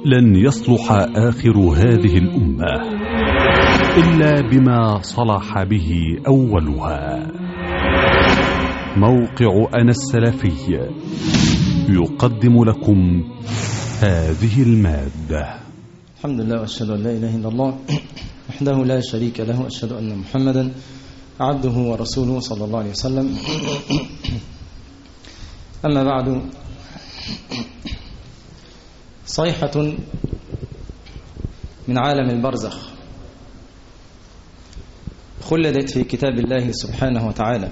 لن يصلح آخر هذه الأمة إلا بما صلح به أولها موقع أنا السلفي يقدم لكم هذه المادة الحمد لله وأشهد أن لا إله إلا الله وحده لا شريك له وأشهد أن محمدا عبده ورسوله صلى الله عليه وسلم أما بعد صيحة من عالم البرزخ خلدت في كتاب الله سبحانه وتعالى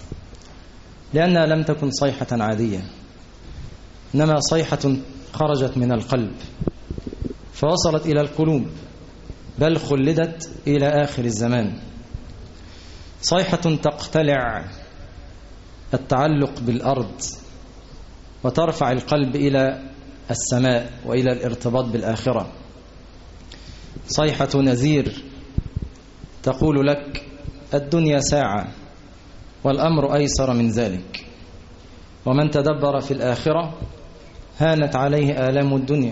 لأنها لم تكن صيحة عادية إنما صيحة خرجت من القلب فوصلت إلى القلوب بل خلدت إلى آخر الزمان صيحة تقتلع التعلق بالأرض وترفع القلب إلى السماء وإلى الارتباط بالآخرة صيحة نذير تقول لك الدنيا ساعة والأمر أيسر من ذلك ومن تدبر في الآخرة هانت عليه آلام الدنيا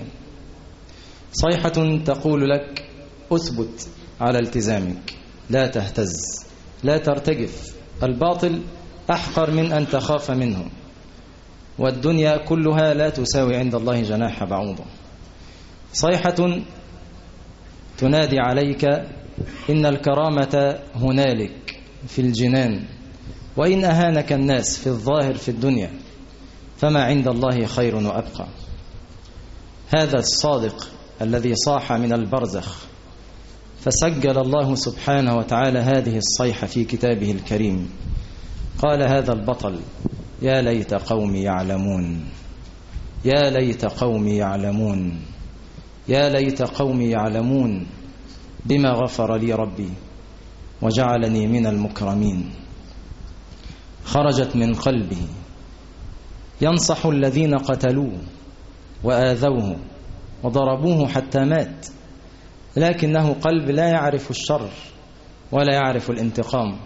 صيحة تقول لك أثبت على التزامك لا تهتز لا ترتجف الباطل أحقر من أن تخاف منه والدنيا كلها لا تساوي عند الله جناح بعوضة صيحة تنادي عليك إن الكرامة هنالك في الجنان وإن أهانك الناس في الظاهر في الدنيا فما عند الله خير وأبقى هذا الصادق الذي صاح من البرزخ فسجل الله سبحانه وتعالى هذه الصيحة في كتابه الكريم قال هذا البطل يا ليت قومي يعلمون يا ليت قومي يعلمون يا ليت قومي يعلمون بما غفر لي ربي وجعلني من المكرمين خرجت من قلبه ينصح الذين قتلوه وآذوه وضربوه حتى مات لكنه قلب لا يعرف الشر ولا يعرف الانتقام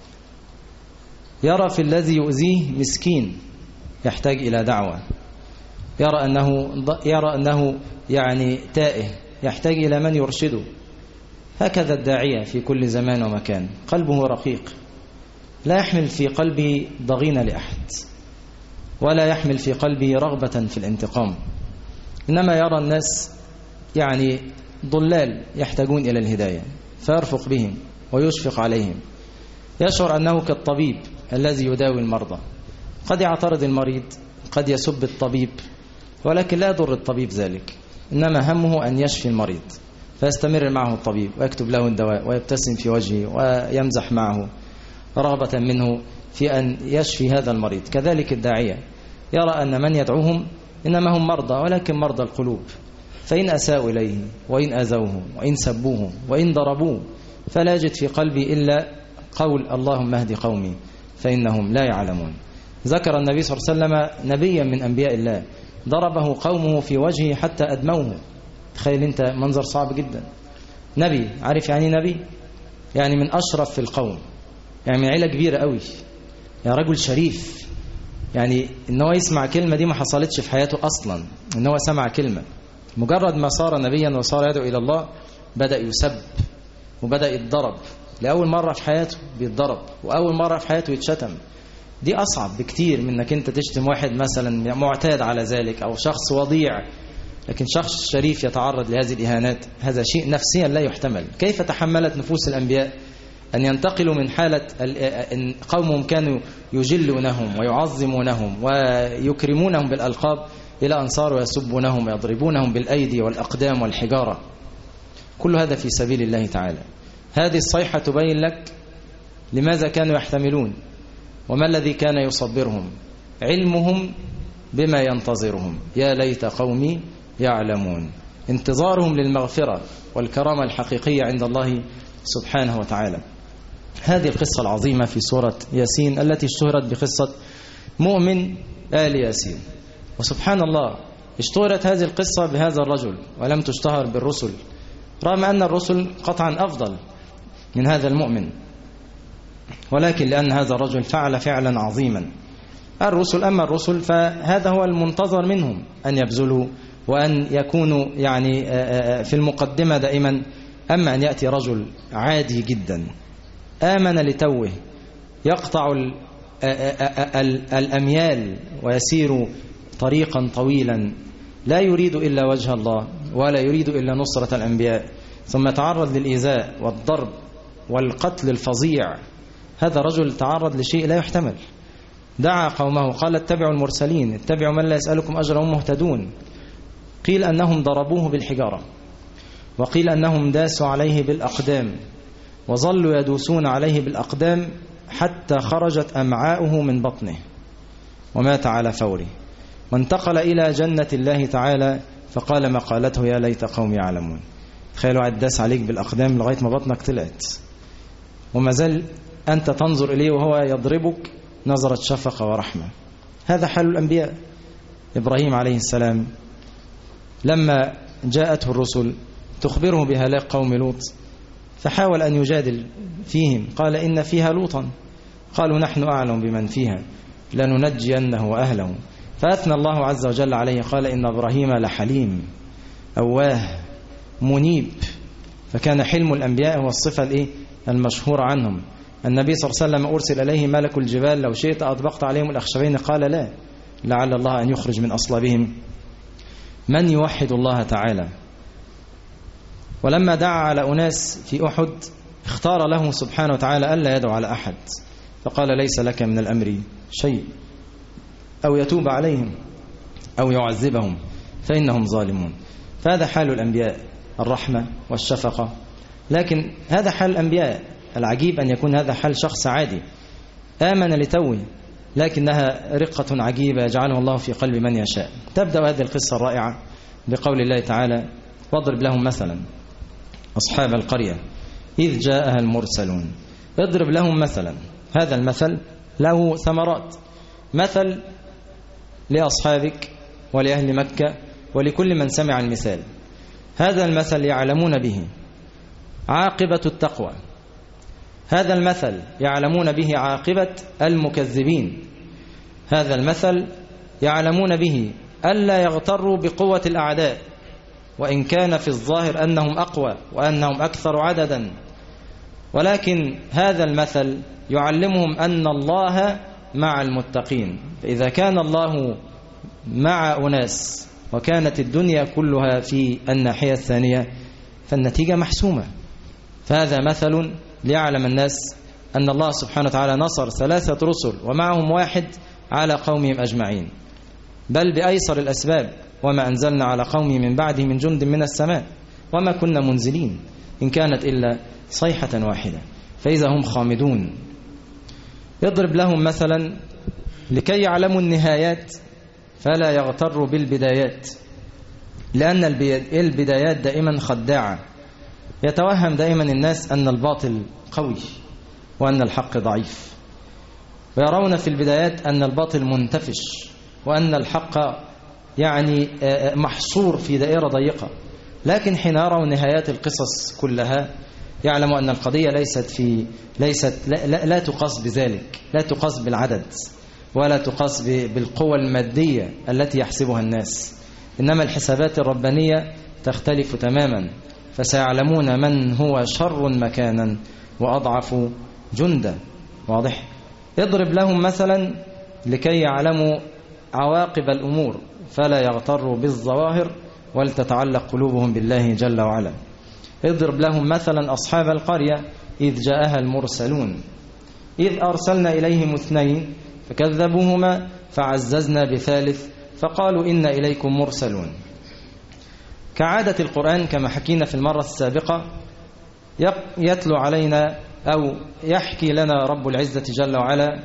يرى في الذي يؤذيه مسكين يحتاج إلى دعوة يرى أنه, يرى أنه يعني تائه يحتاج إلى من يرشده هكذا الداعية في كل زمان ومكان قلبه رقيق لا يحمل في قلبه ضغين لأحد ولا يحمل في قلبه رغبة في الانتقام إنما يرى الناس يعني ضلال يحتاجون إلى الهداية فيرفق بهم ويشفق عليهم يشعر أنه كالطبيب الذي يداوي المرضى قد يعترض المريض قد يسب الطبيب ولكن لا يضر الطبيب ذلك إنما همه أن يشفي المريض فيستمر معه الطبيب ويكتب له الدواء ويبتسم في وجهه ويمزح معه رغبة منه في أن يشفي هذا المريض كذلك الداعية يرى أن من يدعوهم إنما هم مرضى ولكن مرضى القلوب فإن أساءوا إليه وإن أذوه وإن سبوه وإن ضربوه فلا يجد في قلبي إلا قول اللهم اهد قومي فإنهم لا يعلمون ذكر النبي صلى الله عليه وسلم نبيا من أنبياء الله ضربه قومه في وجهه حتى أدموه تخيل انت منظر صعب جدا نبي عارف يعني نبي يعني من أشرف في القوم يعني من عيلة كبيرة قوي يعني رجل شريف يعني ان هو يسمع كلمة دي ما حصلتش في حياته أصلا ان هو سمع كلمة مجرد ما صار نبيا وصار يدعو إلى الله بدأ يسب وبدأ يتضرب لأول مرة في حياته بيتضرب وأول مرة في حياته يتشتم دي أصعب بكتير من أنك أنت تشتم واحد مثلا معتاد على ذلك أو شخص وضيع لكن شخص شريف يتعرض لهذه الإهانات هذا شيء نفسيا لا يحتمل كيف تحملت نفوس الأنبياء أن ينتقلوا من حالة أن قومهم كانوا يجلونهم ويعظمونهم ويكرمونهم بالألقاب إلى أن صاروا يسبونهم ويضربونهم بالأيدي والأقدام والحجارة كل هذا في سبيل الله تعالى هذه الصيحة تبين لك لماذا كانوا يحتملون وما الذي كان يصبرهم علمهم بما ينتظرهم يا ليت قومي يعلمون انتظارهم للمغفرة والكرامة الحقيقية عند الله سبحانه وتعالى هذه القصة العظيمة في سورة ياسين التي اشتهرت بقصة مؤمن آل ياسين وسبحان الله اشتهرت هذه القصة بهذا الرجل ولم تشتهر بالرسل رغم أن الرسل قطعا أفضل من هذا المؤمن ولكن لأن هذا الرجل فعل فعلا عظيما الرسل أما الرسل فهذا هو المنتظر منهم أن يبذلوا وأن يكونوا يعني في المقدمة دائما أما أن يأتي رجل عادي جدا آمن لتوه يقطع الأميال ويسير طريقا طويلا لا يريد إلا وجه الله ولا يريد إلا نصرة الأنبياء ثم تعرض للإيذاء والضرب والقتل الفظيع هذا رجل تعرض لشيء لا يحتمل دعا قومه قال اتبعوا المرسلين اتبعوا من لا يسألكم أجرا هم مهتدون قيل أنهم ضربوه بالحجارة وقيل أنهم داسوا عليه بالأقدام وظلوا يدوسون عليه بالأقدام حتى خرجت أمعاؤه من بطنه ومات على فوره وانتقل إلى جنة الله تعالى فقال مقالته يا ليت قوم يعلمون تخيلوا عداس عليك بالأقدام لغاية ما بطنك طلعت وما زال أنت تنظر إليه وهو يضربك نظرة شفقة ورحمة هذا حال الأنبياء إبراهيم عليه السلام لما جاءته الرسل تخبره بهلاك قوم لوط فحاول أن يجادل فيهم قال إن فيها لوطا قالوا نحن أعلم بمن فيها لننجينه وأهله فأثنى الله عز وجل عليه قال إن إبراهيم لحليم أواه منيب فكان حلم الأنبياء هو الصفة الإيه؟ المشهورة عنهم النبي صلى الله عليه وسلم أرسل إليه ملك الجبال لو شئت أطبقت عليهم الأخشبين قال لا لعل الله أن يخرج من أصلابهم من يوحد الله تعالى ولما دعا على أناس في أحد اختار له سبحانه وتعالى ألا يدعو على أحد فقال ليس لك من الأمر شيء أو يتوب عليهم أو يعذبهم فإنهم ظالمون فهذا حال الأنبياء الرحمة والشفقة لكن هذا حال الأنبياء العجيب أن يكون هذا حال شخص عادي آمن لتوه لكنها رقة عجيبة يجعلها الله في قلب من يشاء تبدأ هذه القصة الرائعة بقول الله تعالى واضرب لهم مثلا أصحاب القرية إذ جاءها المرسلون اضرب لهم مثلا هذا المثل له ثمرات مثل لأصحابك ولأهل مكة ولكل من سمع المثال هذا المثل يعلمون به عاقبة التقوى هذا المثل يعلمون به عاقبة المكذبين هذا المثل يعلمون به ألا يغتروا بقوة الأعداء وإن كان في الظاهر أنهم أقوى وأنهم أكثر عددا ولكن هذا المثل يعلمهم أن الله مع المتقين فإذا كان الله مع أناس وكانت الدنيا كلها في الناحية الثانية فالنتيجة محسومة فهذا مثل ليعلم الناس أن الله سبحانه وتعالى نصر ثلاثة رسل ومعهم واحد على قومهم أجمعين بل بأيسر الأسباب وما أنزلنا على قومه من بعده من جند من السماء وما كنا منزلين إن كانت إلا صيحة واحدة فإذا هم خامدون يضرب لهم مثلا لكي يعلموا النهايات فلا يغتروا بالبدايات لأن البدايات دائما خداعة يتوهم دائما الناس أن الباطل قوي وأن الحق ضعيف ويرون في البدايات أن الباطل منتفش وأن الحق يعني محصور في دائرة ضيقة لكن حين يروا نهايات القصص كلها يعلموا أن القضية ليست في ليست لا, لا, لا تقاس بذلك لا تقاس بالعدد ولا تقاس بالقوة المادية التي يحسبها الناس إنما الحسابات الربانية تختلف تماما فسيعلمون من هو شر مكانا وأضعف جندا واضح اضرب لهم مثلا لكي يعلموا عواقب الأمور فلا يغتروا بالظواهر ولتتعلق قلوبهم بالله جل وعلا اضرب لهم مثلا أصحاب القرية إذ جاءها المرسلون إذ أرسلنا إليهم اثنين فكذبوهما فعززنا بثالث فقالوا إن إليكم مرسلون كعادة القرآن كما حكينا في المرة السابقة يتلو علينا أو يحكي لنا رب العزة جل وعلا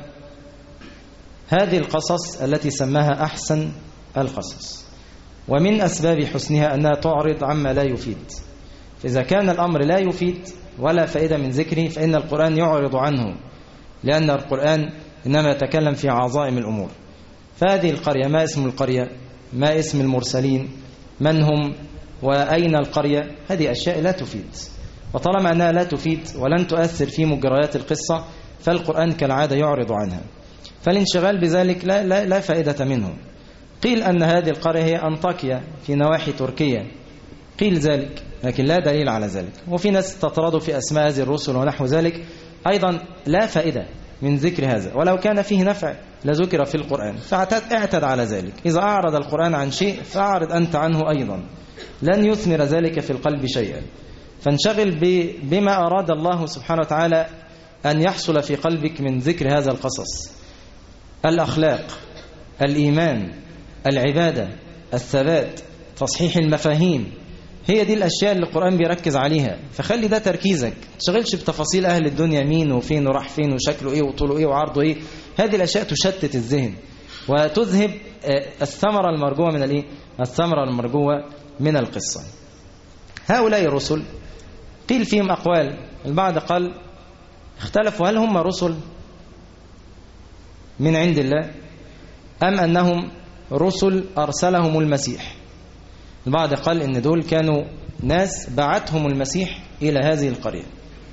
هذه القصص التي سماها أحسن القصص ومن أسباب حسنها أنها تعرض عما لا يفيد فإذا كان الأمر لا يفيد ولا فائدة من ذكره فإن القرآن يعرض عنه لأن القرآن إنما يتكلم في عظائم الأمور فهذه القرية ما اسم القرية ما اسم المرسلين من هم وأين القرية هذه أشياء لا تفيد وطالما أنها لا تفيد ولن تؤثر في مجريات القصة فالقرآن كالعادة يعرض عنها فالانشغال بذلك لا, لا, لا فائدة منه قيل أن هذه القرية هي أنطاكيا في نواحي تركيا قيل ذلك لكن لا دليل على ذلك وفي ناس تطردوا في أسماء هذه الرسل ونحو ذلك أيضا لا فائدة من ذكر هذا ولو كان فيه نفع لذكر في القرآن فاعتد على ذلك إذا أعرض القرآن عن شيء فأعرض أنت عنه أيضا لن يثمر ذلك في القلب شيئا فانشغل بما أراد الله سبحانه وتعالى أن يحصل في قلبك من ذكر هذا القصص الأخلاق الإيمان العبادة الثبات تصحيح المفاهيم هي دي الأشياء اللي القرآن بيركز عليها فخلي ده تركيزك تشغلش بتفاصيل أهل الدنيا مين وفين وراح فين وشكله إيه وطوله إيه وعرضه إيه هذه الأشياء تشتت الذهن وتذهب الثمرة المرجوة من الإيه الثمرة المرجوة من القصة هؤلاء الرسل قيل فيهم أقوال البعض قال اختلفوا هل هم رسل من عند الله أم أنهم رسل أرسلهم المسيح البعض قال إن دول كانوا ناس بعتهم المسيح إلى هذه القرية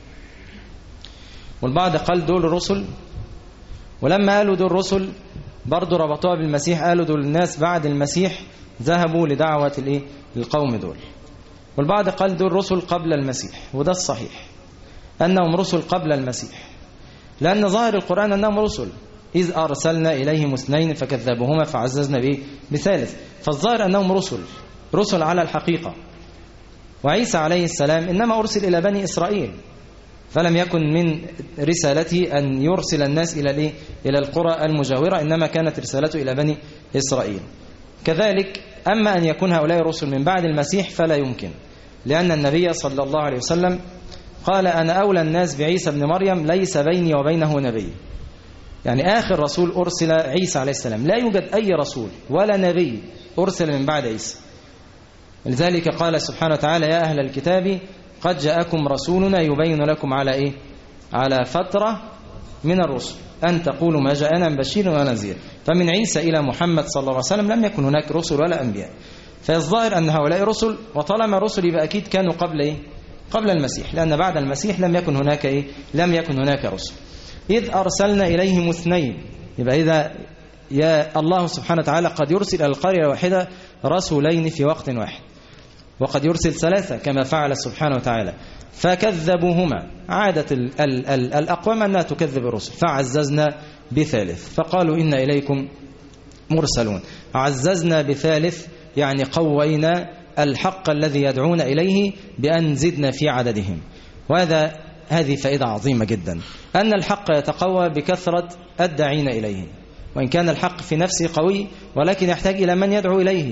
والبعض قال دول رسل ولما قالوا دول رسل برضو ربطوها بالمسيح قالوا دول الناس بعد المسيح ذهبوا لدعوة الايه القوم دول والبعض قال دول رسل قبل المسيح وده الصحيح أنهم رسل قبل المسيح لأن ظاهر القرآن أنهم رسل إذ أرسلنا إليهم اثنين فكذبوهما فعززنا به بثالث فالظاهر أنهم رسل رسل على الحقيقة وعيسى عليه السلام إنما أرسل إلى بني إسرائيل فلم يكن من رسالته أن يرسل الناس إلى الإيه؟ إلى القرى المجاورة إنما كانت رسالته إلى بني إسرائيل كذلك أما أن يكون هؤلاء الرسل من بعد المسيح فلا يمكن لأن النبي صلى الله عليه وسلم قال أنا أولى الناس بعيسى بن مريم ليس بيني وبينه نبي يعني آخر رسول أرسل عيسى عليه السلام لا يوجد أي رسول ولا نبي أرسل من بعد عيسى لذلك قال سبحانه وتعالى يا أهل الكتاب قد جاءكم رسولنا يبين لكم على إيه على فترة من الرسل أن تقولوا ما جاءنا بشير ونذير فمن عيسى إلى محمد صلى الله عليه وسلم لم يكن هناك رسل ولا أنبياء فالظاهر أن هؤلاء رسل وطالما رسل يبقى أكيد كانوا قبل إيه قبل المسيح لأن بعد المسيح لم يكن هناك إيه لم يكن هناك رسل إذ أرسلنا إليهم اثنين يبقى إذا يا الله سبحانه وتعالى قد يرسل إلى القرية الواحدة رسولين في وقت واحد وقد يرسل ثلاثة كما فعل سبحانه وتعالى فكذبوهما عادة ال ال ال الأقوام أنها تكذب الرسل فعززنا بثالث فقالوا إن إليكم مرسلون عززنا بثالث يعني قوينا الحق الذي يدعون إليه بأن زدنا في عددهم وهذا هذه فائدة عظيمة جدا أن الحق يتقوى بكثرة الداعين إليه وإن كان الحق في نفسه قوي ولكن يحتاج إلى من يدعو إليه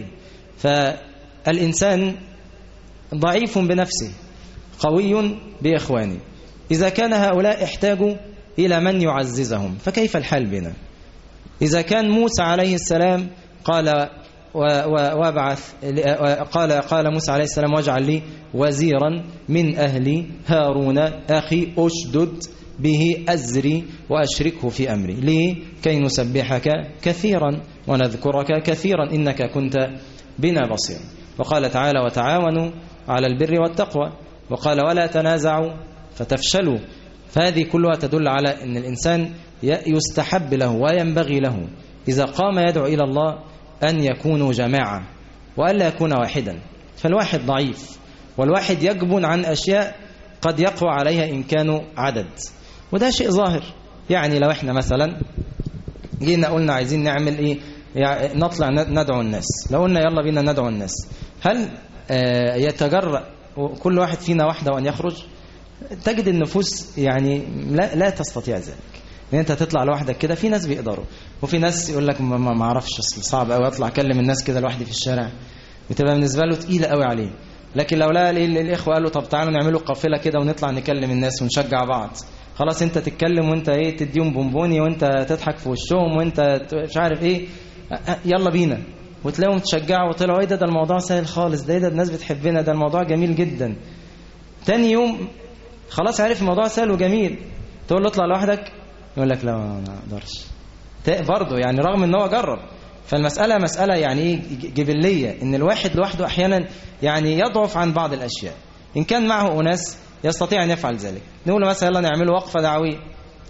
فالإنسان ضعيف بنفسه قوي بإخوانه إذا كان هؤلاء احتاجوا إلى من يعززهم فكيف الحال بنا إذا كان موسى عليه السلام قال وابعث قال قال موسى عليه السلام واجعل لي وزيرا من أهلي هارون أخي أشدد به أزري وأشركه في أمري ليه كي نسبحك كثيرا ونذكرك كثيرا إنك كنت بنا بصيرا وقال تعالى وتعاونوا على البر والتقوى وقال ولا تنازعوا فتفشلوا فهذه كلها تدل على أن الإنسان يستحب له وينبغي له إذا قام يدعو إلى الله أن يكونوا جماعة وألا يكون واحدا فالواحد ضعيف والواحد يجبن عن أشياء قد يقوى عليها إن كانوا عدد وده شيء ظاهر يعني لو احنا مثلا جينا قلنا عايزين نعمل ايه يعني نطلع ندعو الناس لو قلنا يلا بينا ندعو الناس هل يتجرأ كل واحد فينا وحده وأن يخرج تجد النفوس يعني لا, لا تستطيع ذلك ان انت تطلع لوحدك كده في ناس بيقدروا وفي ناس يقول لك ما, ما اعرفش صعب قوي اطلع اكلم الناس كده لوحدي في الشارع بتبقى بالنسبه له تقيله قوي عليه لكن لو لقى الاخوه قالوا طب تعالوا نعملوا قافله كده ونطلع نكلم الناس ونشجع بعض خلاص انت تتكلم وانت ايه تديهم بونبوني وانت تضحك في وشهم وانت مش عارف ايه يلا بينا وتلاقيهم تشجعوا وطلعوا ايه ده ده الموضوع سهل خالص ده ايه ده الناس بتحبنا ده الموضوع جميل جدا تاني يوم خلاص عارف الموضوع سهل وجميل تقول له اطلع لوحدك يقول لك لا ما اقدرش برضه يعني رغم ان هو جرب فالمسألة مسألة يعني ايه جبلية ان الواحد لوحده احيانا يعني يضعف عن بعض الاشياء ان كان معه اناس يستطيع ان يفعل ذلك نقول مثلا يلا نعمل وقفة دعوية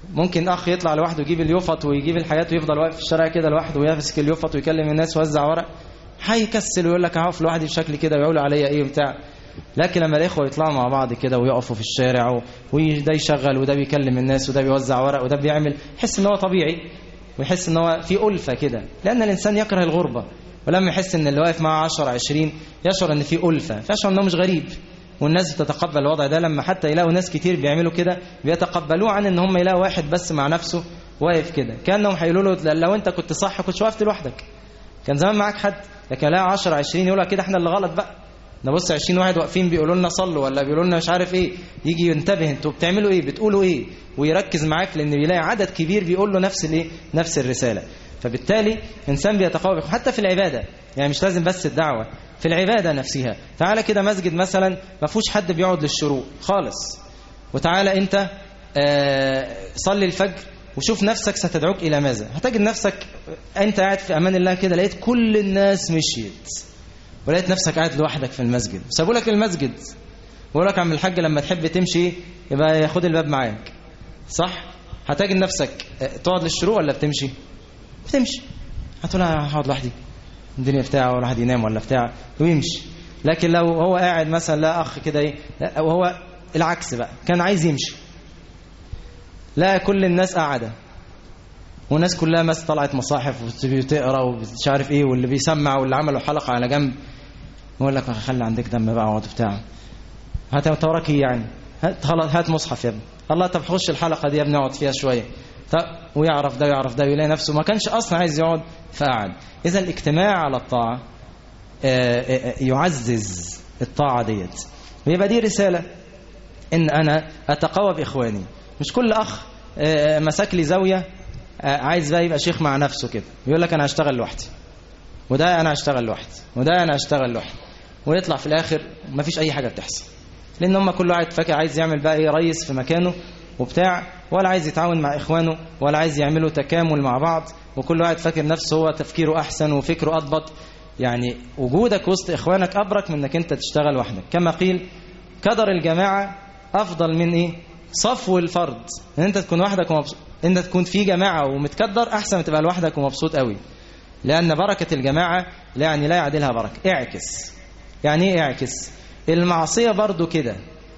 ممكن اخ يطلع لوحده يجيب اليفط ويجيب الحاجات ويفضل واقف في الشارع كده لوحده ويمسك اليفط ويكلم الناس ويوزع ورق هيكسل ويقول لك اقف لوحدي بشكل كده ويقولوا عليا ايه وبتاع لكن لما الاخوه يطلعوا مع بعض كده ويقفوا في الشارع وده يشغل وده بيكلم الناس وده بيوزع ورق وده بيعمل يحس ان هو طبيعي ويحس ان هو في ألفة كده لأن الإنسان يكره الغربة ولما يحس ان اللي واقف معاه 10 20 يشعر ان في ألفة فيشعر انه مش غريب والناس بتتقبل الوضع ده لما حتى يلاقوا ناس كتير بيعملوا كده بيتقبلوه عن ان هم يلاقوا واحد بس مع نفسه واقف كده كانهم هيقولوا له لو انت كنت صح كنت وقفت لوحدك كان زمان معاك حد لكن لا 10 20 يقول لك كده احنا اللي غلط بقى ده بص 20 واحد واقفين بيقولوا لنا صلوا ولا بيقولوا لنا مش عارف ايه يجي ينتبه انتوا بتعملوا ايه بتقولوا ايه ويركز معاك لان بيلاقي عدد كبير بيقول له نفس الايه نفس الرساله فبالتالي انسان بيتقوى حتى في العباده يعني مش لازم بس الدعوه في العباده نفسها تعالى كده مسجد مثلا ما فيهوش حد بيقعد للشروق خالص وتعالى انت آه صلي الفجر وشوف نفسك ستدعوك الى ماذا هتجد نفسك انت قاعد في امان الله كده لقيت كل الناس مشيت ولقيت نفسك قاعد لوحدك في المسجد سابوا لك المسجد ويقول لك عم الحاج لما تحب تمشي يبقى ياخد الباب معاك صح هتجد نفسك تقعد للشروق ولا بتمشي بتمشي هتقول انا هقعد لوحدي الدنيا بتاعه ولا واحد ينام ولا بتاع ويمشي لكن لو هو قاعد مثلا لا اخ كده ايه لا وهو العكس بقى كان عايز يمشي لا كل الناس قاعده والناس كلها مس طلعت مصاحف وتقرا ومش عارف ايه واللي بيسمع واللي عملوا حلقه على جنب يقول لك خلي عندك دم بقى اقعد بتاع هات انت وراك ايه يعني هات خلاص هات مصحف يا ابني الله طب خش الحلقه دي يا ابني اقعد فيها شويه طب ويعرف ده ويعرف ده ويلاقي نفسه ما كانش اصلا عايز يقعد فقعد اذا الاجتماع على الطاعه يعزز الطاعه ديت ويبقى دي رساله ان انا اتقوى باخواني مش كل اخ مسك لي زاويه عايز بقى يبقى شيخ مع نفسه كده يقول لك انا هشتغل لوحدي وده انا هشتغل لوحدي وده انا هشتغل لوحدي ويطلع في الاخر مفيش اي حاجه بتحصل لان هم كل واحد فاكر عايز يعمل بقى ايه ريس في مكانه وبتاع ولا عايز يتعاون مع اخوانه ولا عايز يعملوا تكامل مع بعض وكل واحد فاكر نفسه هو تفكيره احسن وفكره اضبط يعني وجودك وسط اخوانك ابرك من انك انت تشتغل وحدك كما قيل قدر الجماعه افضل من ايه صفو الفرد ان انت تكون وحدك ومبسوط انت تكون في جماعه ومتكدر احسن من تبقى لوحدك ومبسوط قوي لان بركه الجماعه لا يعني لا يعدلها بركه اعكس يعني ايه اعكس المعصيه برضو كده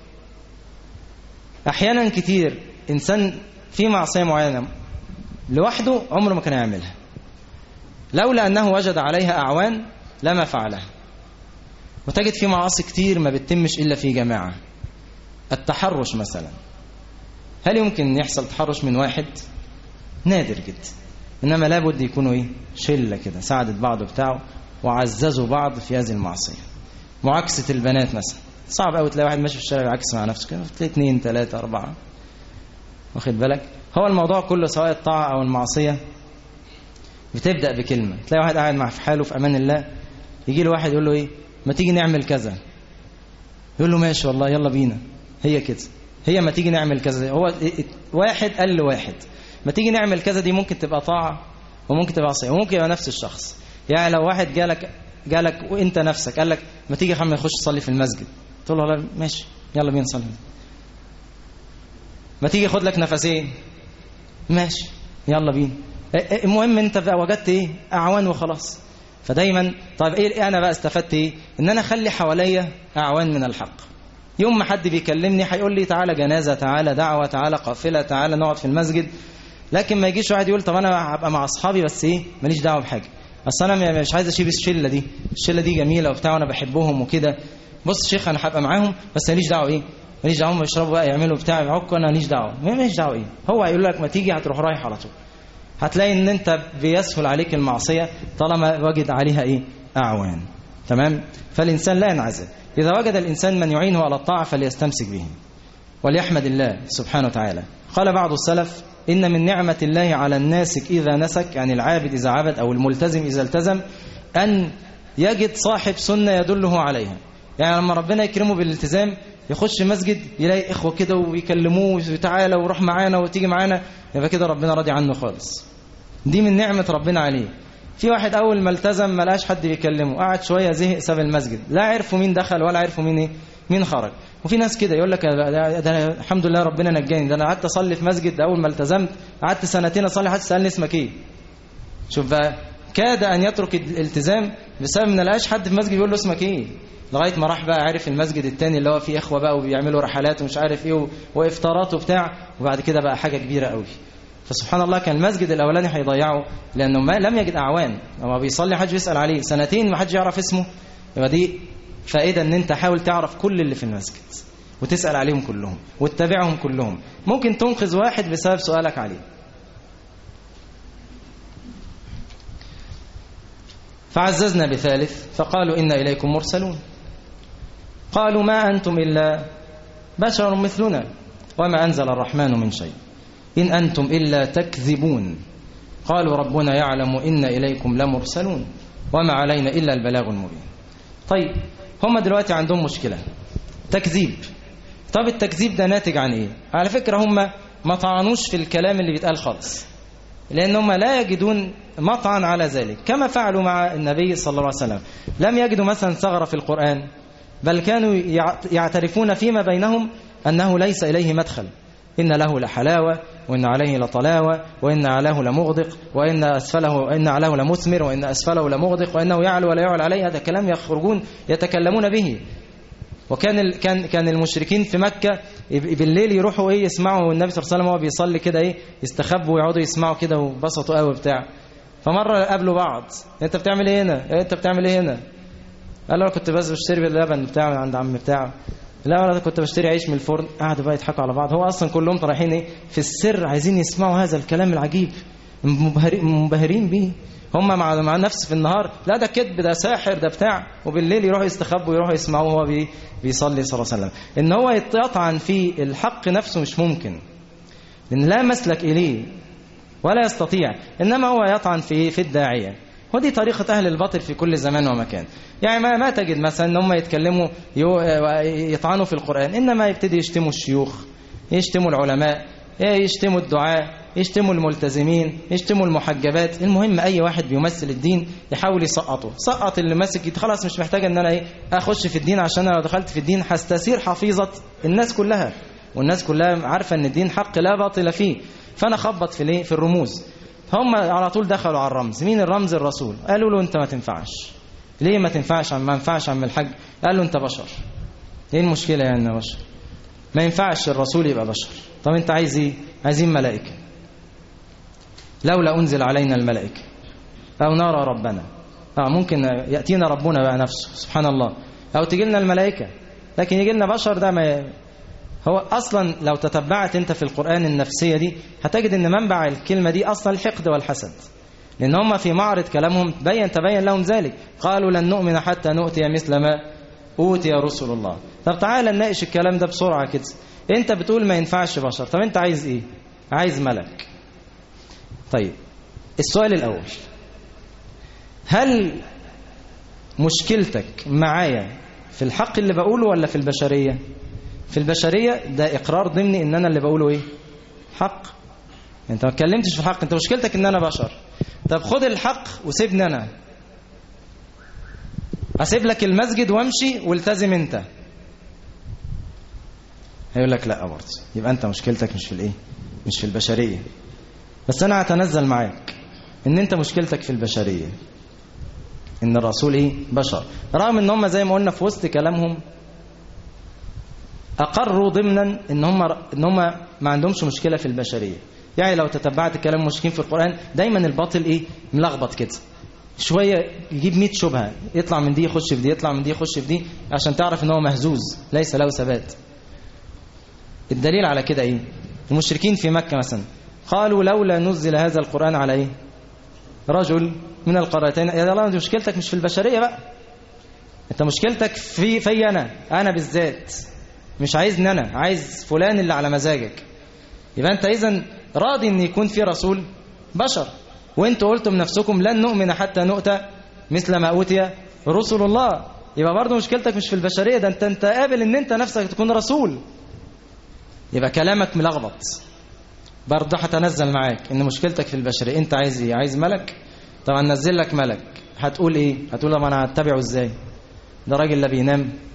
احيانا كتير انسان في معصيه معينه لوحده عمره ما كان يعملها لولا انه وجد عليها اعوان لما فعلها وتجد في معاصي كتير ما بتتمش الا في جماعه التحرش مثلا هل يمكن يحصل تحرش من واحد نادر جدا انما لابد يكونوا ايه شله كده ساعدت بعض بتاعه وعززوا بعض في هذه المعصيه معاكسه البنات مثلا صعب قوي تلاقي واحد ماشي في الشارع يعكس مع نفسه كده تلاقي اثنين ثلاثه اربعه واخد بالك هو الموضوع كله سواء الطاعه او المعصيه بتبدا بكلمه تلاقي واحد قاعد مع في حاله في امان الله يجي له واحد يقول له ايه ما تيجي نعمل كذا يقول له ماشي والله يلا بينا هي كده هي ما تيجي نعمل كذا هو واحد قال لواحد ما تيجي نعمل كذا دي ممكن تبقى طاعة وممكن تبقى عصية وممكن يبقى نفس الشخص يعني لو واحد جالك جالك وانت نفسك قال لك ما تيجي يا عم نخش نصلي في المسجد تقول له لا ماشي يلا بينا نصلي ما تيجي خد لك نفسين ماشي يلا بينا المهم انت بقى وجدت ايه اعوان وخلاص فدايما طيب ايه انا بقى استفدت ايه ان انا اخلي حواليا اعوان من الحق يوم ما حد بيكلمني هيقول لي تعالى جنازه تعالى دعوه تعالى قافله تعالى نقعد في المسجد لكن ما يجيش واحد يقول طب انا هبقى مع اصحابي بس ايه ماليش دعوه بحاجه اصل انا مش عايز اشيل الشله دي الشله دي جميله وبتاع وانا بحبهم وكده بص شيخ انا هبقى معاهم بس ماليش دعوه ايه ماليش دعوه بيشربوا بقى يعملوا بتاع يعكوا انا ماليش دعوه ماليش دعوه ايه هو هيقول لك ما تيجي هتروح رايح على طول هتلاقي ان انت بيسهل عليك المعصيه طالما وجد عليها ايه اعوان تمام فالانسان لا ينعزل اذا وجد الانسان من يعينه على الطاعه فليستمسك به وليحمد الله سبحانه وتعالى قال بعض السلف إن من نعمة الله على الناسك إذا نسك يعني العابد إذا عبد أو الملتزم إذا التزم أن يجد صاحب سنة يدله عليها يعني لما ربنا يكرمه بالالتزام يخش مسجد يلاقي إخوة كده ويكلموه وتعالى وروح معانا وتيجي معانا يبقى كده ربنا راضي عنه خالص دي من نعمة ربنا عليه في واحد أول ما التزم ما لقاش حد بيكلمه قعد شوية زهق ساب المسجد لا عرفوا مين دخل ولا عرفوا مين إيه مين خرج وفي ناس كده يقول لك ده, ده الحمد لله ربنا نجاني ده انا قعدت اصلي في مسجد اول ما التزمت قعدت سنتين اصلي حد سالني اسمك ايه شوف بقى كاد ان يترك الالتزام بسبب ما لقاش حد في المسجد يقول له اسمك ايه لغايه ما راح بقى عرف المسجد التاني اللي هو فيه اخوه بقى وبيعملوا رحلات ومش عارف ايه وافطارات وبتاع وبعد كده بقى حاجه كبيره قوي فسبحان الله كان المسجد الاولاني هيضيعه لانه ما لم يجد اعوان لما بيصلي حد يسال عليه سنتين ما حدش يعرف اسمه يبقى دي فائده ان انت حاول تعرف كل اللي في المسجد وتسال عليهم كلهم وتتابعهم كلهم ممكن تنقذ واحد بسبب سؤالك عليه فعززنا بثالث فقالوا إن إليكم مرسلون قالوا ما أنتم إلا بشر مثلنا وما أنزل الرحمن من شيء إن أنتم إلا تكذبون قالوا ربنا يعلم إن إليكم لمرسلون وما علينا إلا البلاغ المبين طيب هم دلوقتي عندهم مشكلة تكذيب طب التكذيب ده ناتج عن إيه على فكرة هم ما طعنوش في الكلام اللي بيتقال خالص لأنهم لا يجدون مطعن على ذلك كما فعلوا مع النبي صلى الله عليه وسلم لم يجدوا مثلا ثغرة في القرآن بل كانوا يعترفون فيما بينهم أنه ليس إليه مدخل إن له لحلاوة وإن عليه لطلاوة وإن علاه لمغدق وإن أسفله وإن علاه لمثمر وإن أسفله لمغدق وإنه يعلو ولا يعلى عليه هذا كلام يخرجون يتكلمون به وكان كان كان المشركين في مكة بالليل يروحوا ايه يسمعوا النبي صلى الله عليه وسلم وهو بيصلي كده ايه يستخبوا ويقعدوا يسمعوا كده وبسطوا قوي بتاع فمره قابلوا بعض انت بتعمل ايه هنا انت بتعمل ايه هنا قال له انا كنت بس بشتري اللبن بتاعي من عند عم بتاعه لا انا كنت بشتري عيش من الفرن قعدوا بقى يضحكوا على بعض هو اصلا كلهم رايحين ايه في السر عايزين يسمعوا هذا الكلام العجيب منبهرين بيه هم مع مع نفس في النهار لا ده كذب ده ساحر ده بتاع وبالليل يروحوا يستخبوا يروحوا يسمعوه وهو بي بيصلي صلى الله عليه وسلم ان هو يطعن في الحق نفسه مش ممكن لان لا مسلك اليه ولا يستطيع انما هو يطعن في في الداعيه ودي طريقة أهل الباطل في كل زمان ومكان يعني ما, ما تجد مثلا ان هم يتكلموا يطعنوا في القرآن إنما يبتدي يشتموا الشيوخ يشتموا العلماء يشتموا الدعاء يشتموا الملتزمين يشتموا المحجبات المهم أي واحد بيمثل الدين يحاول يسقطه سقط اللي ماسك خلاص مش محتاج ان انا ايه اخش في الدين عشان انا لو دخلت في الدين هستثير حفيظة الناس كلها والناس كلها عارفة ان الدين حق لا باطل فيه فانا خبط في الايه في الرموز هم على طول دخلوا على الرمز مين الرمز الرسول قالوا له انت ما تنفعش ليه ما تنفعش ما ينفعش عم الحاج قال له انت بشر ايه المشكلة يعني يا بشر ما ينفعش الرسول يبقى بشر طب انت عايز ايه عايزين ملائكة لولا أنزل علينا الملائكة أو نرى ربنا آه ممكن يأتينا ربنا بقى نفسه سبحان الله أو تجي لنا الملائكة لكن يجي لنا بشر ده ما هو أصلا لو تتبعت أنت في القرآن النفسية دي هتجد أن منبع الكلمة دي أصلا الحقد والحسد لأن هم في معرض كلامهم بين تبين لهم ذلك قالوا لن نؤمن حتى نؤتي مثل ما أوتي رسول الله طب تعالى نناقش الكلام ده بسرعة كده أنت بتقول ما ينفعش بشر طب أنت عايز إيه عايز ملك طيب السؤال الأول هل مشكلتك معايا في الحق اللي بقوله ولا في البشرية في البشرية ده إقرار ضمني إن أنا اللي بقوله إيه حق أنت ما اتكلمتش في الحق أنت مشكلتك إن أنا بشر طب خد الحق وسيبني أنا أسيب لك المسجد وامشي والتزم أنت هيقول لك لا برضه يبقى أنت مشكلتك مش في الإيه مش في البشرية بس أنا هتنزل معاك إن أنت مشكلتك في البشرية إن الرسول إيه بشر رغم إن هم زي ما قلنا في وسط كلامهم أقروا ضمنا إن هم إن هم ما عندهمش مشكلة في البشرية يعني لو تتبعت كلام المشركين في القرآن دايما الباطل إيه ملخبط كده شوية يجيب 100 شبهة يطلع من دي يخش في دي يطلع من دي يخش في دي عشان تعرف إن هو مهزوز ليس له ثبات الدليل على كده إيه المشركين في مكة مثلا قالوا لولا نزل هذا القرآن على إيه رجل من القريتين يا الله مشكلتك مش في البشرية بقى انت مشكلتك في في انا انا بالذات مش عايزني انا عايز فلان اللي على مزاجك يبقى انت اذا راضي ان يكون في رسول بشر وانتوا قلتم نفسكم لن نؤمن حتى نؤتى مثل ما اوتي رسل الله يبقى برضه مشكلتك مش في البشريه ده انت انت قابل ان انت نفسك تكون رسول يبقى كلامك ملخبط برضه هتنزل معاك ان مشكلتك في البشريه انت عايز ايه عايز ملك طبعا نزل لك ملك هتقول ايه هتقول طب انا هتبعه ازاي ده راجل لا بينام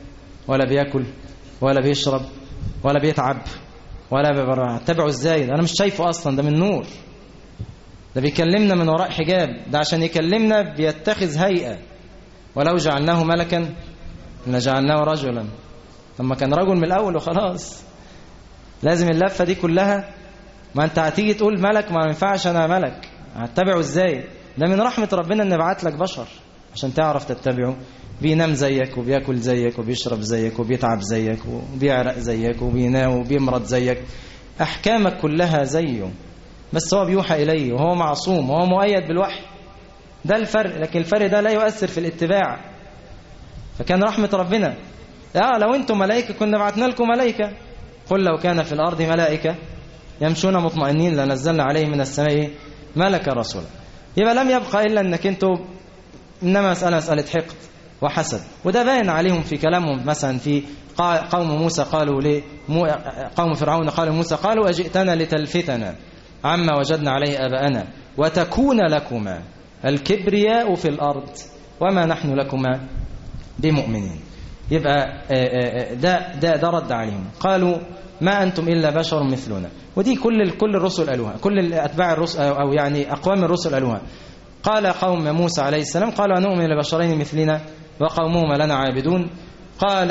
ولا بياكل ولا بيشرب ولا بيتعب ولا بيبرع تبعه ازاي ده انا مش شايفه اصلا ده من نور ده بيكلمنا من وراء حجاب ده عشان يكلمنا بيتخذ هيئة ولو جعلناه ملكا لجعلناه رجلا لما كان رجل من الأول وخلاص لازم اللفة دي كلها ما انت هتيجي تقول ملك ما ينفعش انا ملك هتتبعه ازاي ده من رحمة ربنا ان بعت لك بشر عشان تعرف تتبعه بينام زيك وبياكل زيك وبيشرب زيك وبيتعب زيك وبيعرق زيك وبينام وبيمرض زيك احكامك كلها زيه بس هو بيوحى إليه وهو معصوم وهو مؤيد بالوحي ده الفرق لكن الفرق ده لا يؤثر في الاتباع فكان رحمة ربنا اه لو انتم ملائكة كنا بعتنا لكم ملائكة قل لو كان في الأرض ملائكة يمشون مطمئنين لنزلنا عليهم من السماء ملك رسولا يبقى لم يبقى إلا أنك انتم إنما مسألة مسألة حقد وحسد وده باين عليهم في كلامهم مثلا في قوم موسى قالوا ليه قوم فرعون قالوا موسى قالوا أجئتنا لتلفتنا عما وجدنا عليه آباءنا وتكون لكما الكبرياء في الأرض وما نحن لكما بمؤمنين يبقى ده ده ده رد عليهم قالوا ما أنتم إلا بشر مثلنا ودي كل كل الرسل قالوها كل أتباع الرسل أو يعني أقوام الرسل قالوها قال قوم موسى عليه السلام قالوا نؤمن لبشرين مثلنا وقومهما لنا عابدون قال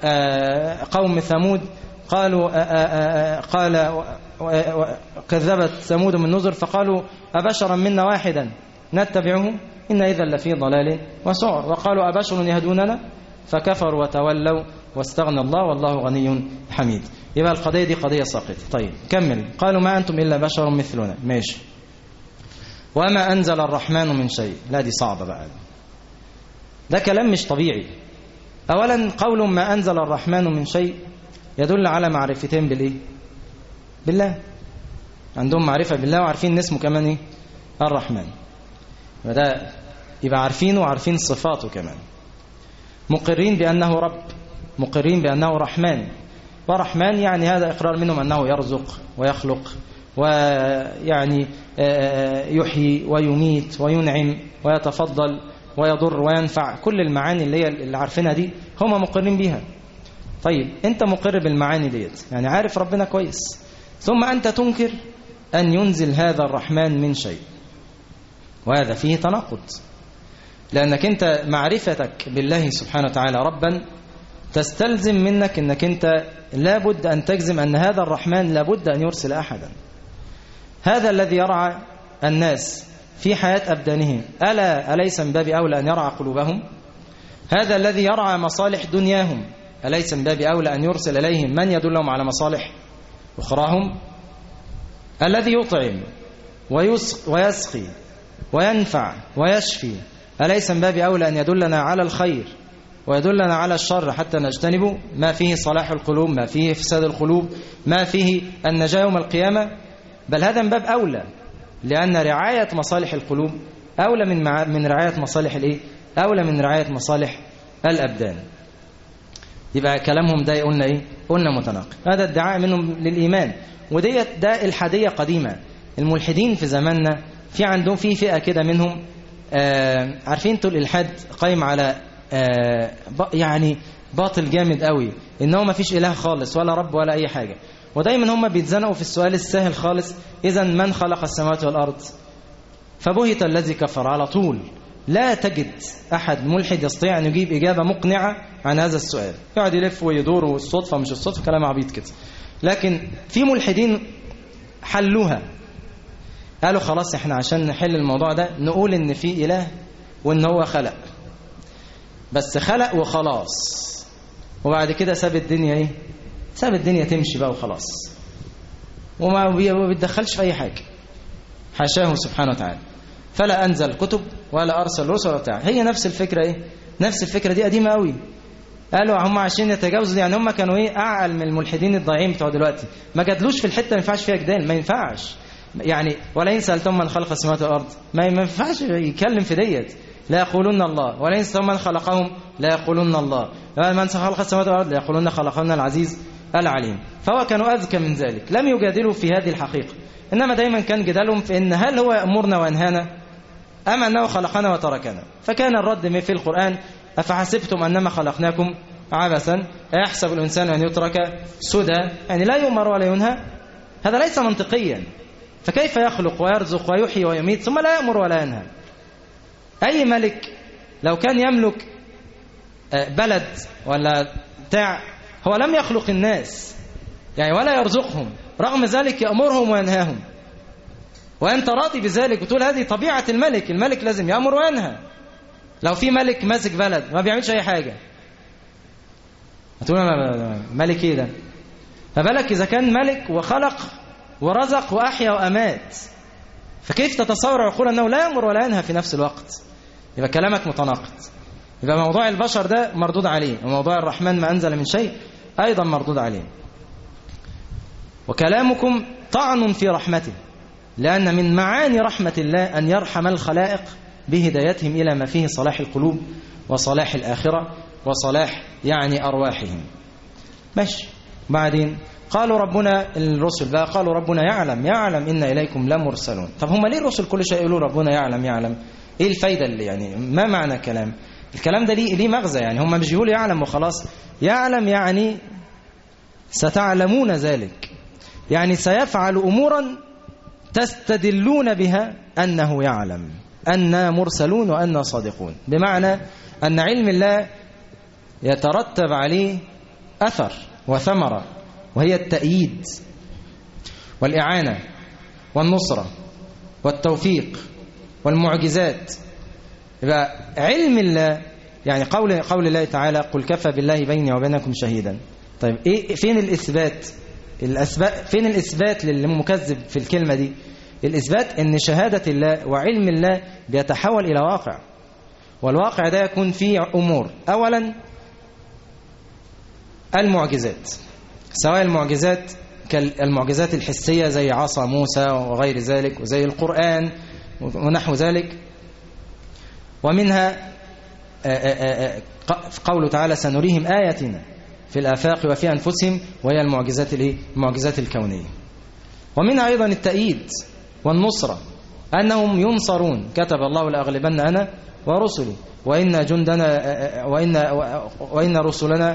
قوم ثمود قالوا قال كذبت ثمود من نذر فقالوا أبشرا منا واحدا نتبعه إن إذا لفي ضلال وسعر وقالوا أبشر يهدوننا فكفروا وتولوا واستغنى الله والله غني حميد يبقى القضية دي قضية ساقطة طيب كمل قالوا ما أنتم إلا بشر مثلنا ماشي وما أنزل الرحمن من شيء لا دي صعبة بقى ده كلام مش طبيعي أولا قول ما أنزل الرحمن من شيء يدل على معرفتين بالإيه بالله عندهم معرفة بالله وعارفين اسمه كمان إيه الرحمن وده يبقى عارفينه وعارفين صفاته كمان مقرين بأنه رب مقرين بأنه رحمن ورحمن يعني هذا إقرار منهم أنه يرزق ويخلق ويعني يحيي ويميت وينعم ويتفضل ويضر وينفع كل المعاني اللي هي اللي عارفينها دي هم مقرين بيها طيب انت مقر بالمعاني ديت يعني عارف ربنا كويس ثم أنت تنكر أن ينزل هذا الرحمن من شيء وهذا فيه تناقض لأنك أنت معرفتك بالله سبحانه وتعالى ربا تستلزم منك أنك أنت لابد أن تجزم أن هذا الرحمن لابد أن يرسل أحدا هذا الذي يرعى الناس في حياة أبدانهم ألا أليس من باب أولى أن يرعى قلوبهم هذا الذي يرعى مصالح دنياهم أليس من باب أولى أن يرسل إليهم من يدلهم على مصالح أخراهم الذي يطعم ويسقي وينفع ويشفي أليس من باب أولى أن يدلنا على الخير ويدلنا على الشر حتى نجتنبه ما فيه صلاح القلوب ما فيه فساد القلوب ما فيه النجاة يوم القيامة بل هذا من باب أولى لأن رعاية مصالح القلوب أولى من مع... من رعاية مصالح الإيه؟ أولى من رعاية مصالح الأبدان يبقى كلامهم ده قلنا إيه؟ قلنا متناقض هذا ادعاء منهم للإيمان وديت ده الحادية قديمة الملحدين في زماننا في عندهم في فئة كده منهم آه عارفين انتوا الإلحاد قايم على آه يعني باطل جامد قوي ان هو ما فيش إله خالص ولا رب ولا أي حاجة ودايما هم بيتزنقوا في السؤال السهل خالص إذا من خلق السماوات والأرض فبهت الذي كفر على طول لا تجد أحد ملحد يستطيع أن يجيب إجابة مقنعة عن هذا السؤال يقعد يلف ويدور والصدفة مش الصدفة كلام عبيط كده لكن في ملحدين حلوها قالوا خلاص احنا عشان نحل الموضوع ده نقول ان في إله وان هو خلق بس خلق وخلاص وبعد كده ساب الدنيا ايه ساب الدنيا تمشي بقى وخلاص وما بيتدخلش في اي حاجه حاشاه سبحانه وتعالى فلا انزل كتب ولا ارسل رسل بتاع هي نفس الفكره ايه نفس الفكره دي قديمه قوي قالوا هم عشان يتجاوزوا يعني هم كانوا ايه اعقل من الملحدين الضايعين بتوع دلوقتي ما جادلوش في الحته ما ينفعش فيها جدال ما ينفعش يعني ولئن سالتم من خلق السماوات والارض ما ينفعش يتكلم في ديت لا يقولون الله ولئن سالتم من خلقهم لا يقولون الله من خلق السماوات والارض لا يقولون خلقنا العزيز العليم فهو كانوا اذكى من ذلك لم يجادلوا في هذه الحقيقه انما دايما كان جدالهم في ان هل هو يامرنا وينهانا أم أنه خلقنا وتركنا فكان الرد في القرآن أفحسبتم أنما خلقناكم عبثا أيحسب الإنسان أن يترك سدى يعني لا يؤمر ولا ينهى هذا ليس منطقيا فكيف يخلق ويرزق ويحيي ويميت ثم لا يأمر ولا ينهى أي ملك لو كان يملك بلد ولا بتاع هو لم يخلق الناس يعني ولا يرزقهم رغم ذلك يأمرهم وينهاهم وأنت راضي بذلك وتقول هذه طبيعة الملك الملك لازم يأمر وينهى لو في ملك ماسك بلد ما بيعملش أي حاجة هتقول ملك ايه ده فبالك إذا كان ملك وخلق ورزق وأحيا وأمات فكيف تتصور عقول أنه لا يأمر ولا ينهى في نفس الوقت يبقى كلامك متناقض يبقى موضوع البشر ده مردود عليه وموضوع الرحمن ما أنزل من شيء أيضا مردود عليه وكلامكم طعن في رحمته لأن من معاني رحمة الله أن يرحم الخلائق بهدايتهم إلى ما فيه صلاح القلوب وصلاح الآخرة وصلاح يعني أرواحهم ماشي بعدين قالوا ربنا الرسل بقى قالوا ربنا يعلم يعلم إن إليكم لمرسلون طب هم ليه الرسل كل شيء يقولوا ربنا يعلم يعلم إيه الفايدة اللي يعني ما معنى الكلام الكلام ده ليه, ليه مغزى يعني هم مش بيقولوا يعلم وخلاص يعلم يعني ستعلمون ذلك يعني سيفعل أمورا تستدلون بها أنه يعلم أننا مرسلون وأننا صادقون بمعنى أن علم الله يترتب عليه أثر وثمرة وهي التأييد والإعانة والنصرة والتوفيق والمعجزات يبقى علم الله يعني قول قول الله تعالى قل كفى بالله بيني وبينكم شهيدا طيب ايه فين الاثبات الاسباب فين الاثبات للمكذب في الكلمه دي الاثبات ان شهاده الله وعلم الله بيتحول الى واقع والواقع ده يكون فيه امور اولا المعجزات سواء المعجزات كالمعجزات الحسيه زي عصا موسى وغير ذلك وزي القران ونحو ذلك ومنها قوله تعالى سنريهم آياتنا في الآفاق وفي أنفسهم وهي المعجزات الايه المعجزات الكونية ومنها أيضا التأييد والنصرة أنهم ينصرون كتب الله لأغلبن أنا ورسلي وإن جندنا وإن, وإن رسلنا